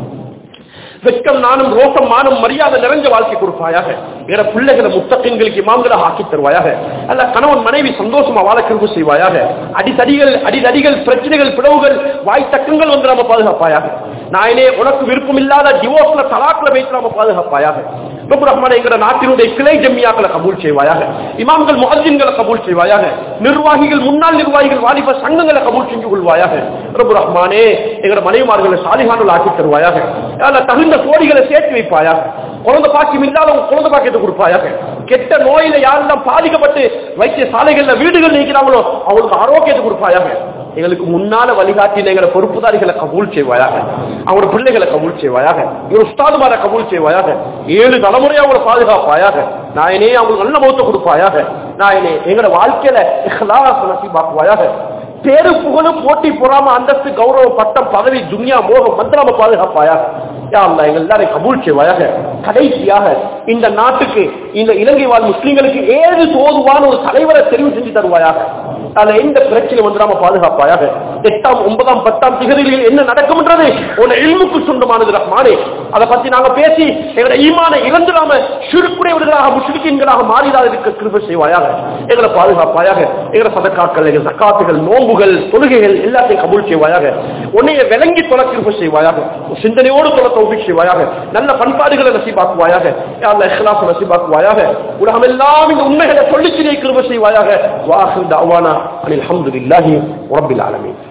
A: வெட்கம் நானும் ரோசம் மானம் மரியாதை நிறைஞ்ச வாழ்க்கை கொடுப்பாயாக வேற பிள்ளைகளை முத்தகங்களுக்கு இமாம்களை ஆக்கி தருவாயாக அல்ல கணவன் மனைவி சந்தோஷமா வாழ கிருபு செய்வாயாக அடிதடிகள் அடிதடிகள் பிரச்சனைகள் பிளவுகள் வாய் தக்கங்கள் வந்து நாம பாதுகாப்பாயாக நாயனே உனக்கு விருப்பம் இல்லாத டிவோர்ஸ்ல தலாக்ல வைத்து நாம பாதுகாப்பாயாக ரப்பு ரஹ்மான் என்கிற நாட்டினுடைய கிளை ஜம்மியாக்களை கபூல் செய்வாயாக இமாம்கள் முஹஜின்களை கபூல் செய்வாயாக நிர்வாகிகள் முன்னாள் நிர்வாகிகள் வாலிப சங்கங்களை கபூல் செஞ்சு கொள்வாயாக ரப்பு ரஹ்மானே எங்கட மனைவிமார்களை சாலிகானுள் ஆக்கி தருவாயாக அல்ல தகுந்த கோடிகளை சேர்த்து வைப்பாயாக குழந்தை பாக்கியம் இல்லாதவங்க குழந்தை பாக்கியத்தை கொடுப்பாயாக கெட்ட நோயில யாரெல்லாம் பாதிக்கப்பட்டு வைத்திய சாலைகள்ல வீடுகள் நீக்கிறாங்களோ அவங்களுக்கு ஆரோக்கியத்தை கொடுப்பாயாக எங்களுக்கு முன்னால வழிகாட்டின எங்களை பொறுப்புதாரிகளை கபூல் செய்வாயாக அவங்களோட பிள்ளைகளை கபூல் செய்வாயாக இவர் உஸ்தாதுமாரை கபூல் செய்வாயாக ஏழு தலைமுறையா அவங்களை பாதுகாப்பாயாக நாயனே அவங்களுக்கு நல்ல மௌத்த கொடுப்பாயாக நாயனே எங்களோட வாழ்க்கையில இஹ்லாஸ் நசீபாக்குவாயாக பேரு புகழும் போட்டி பொறாம அந்தஸ்து கௌரவ பட்டம் பதவி துன்யா மோகம் மந்திராம பாதுகாப்பாயாக யா அல்லாஹ் எங்கள் எல்லாரையும் கபூல் செய்வாயாக கடைசியாக இந்த நாட்டுக்கு இந்த இலங்கை வாழ் முஸ்லிம்களுக்கு ஏது தோதுவான ஒரு தலைவரை தெரிவு செஞ்சு தருவாயாக அதுல எந்த பிரச்சனை வந்துடாம பாதுகாப்பாயாக எட்டாம் ஒன்பதாம் பத்தாம் திகதிகளில் என்ன நடக்கும்ன்றது உன் இல்முக்கு சொந்தமானது ரஹ்மானே அதை பத்தி நாங்க பேசி எங்களோட ஈமான இழந்துடாம சுருக்குடையவர்களாக முஸ்லிம்களாக மாறிடாதற்கு கிருபை செய்வாயாக எங்களை பாதுகாப்பாயாக எங்களை சதக்காக்கள் எங்கள் சக்காத்துகள் நோம்புகள் தொழுகைகள் எல்லாத்தையும் கபூல் செய்வாயாக உன்னைய விளங்கி தொலை கிருபை செய்வாயாக சிந்தனையோடு தொலை தௌபிக் செய்வாயாக நல்ல பண்பாடுகளை நசீபாக்குவாயாக யா அல்லாஹ் இஹ்லாஸ் நசீபாக்குவாயாக உலகமெல்லாம் இந்த உண்மைகளை சொல்லிச் சிறிய கிருபை செய்வாயாக வாஹிர் தஅவானா அனில் ஹம்துலில்லாஹி ரப்பில் ஆலமீன்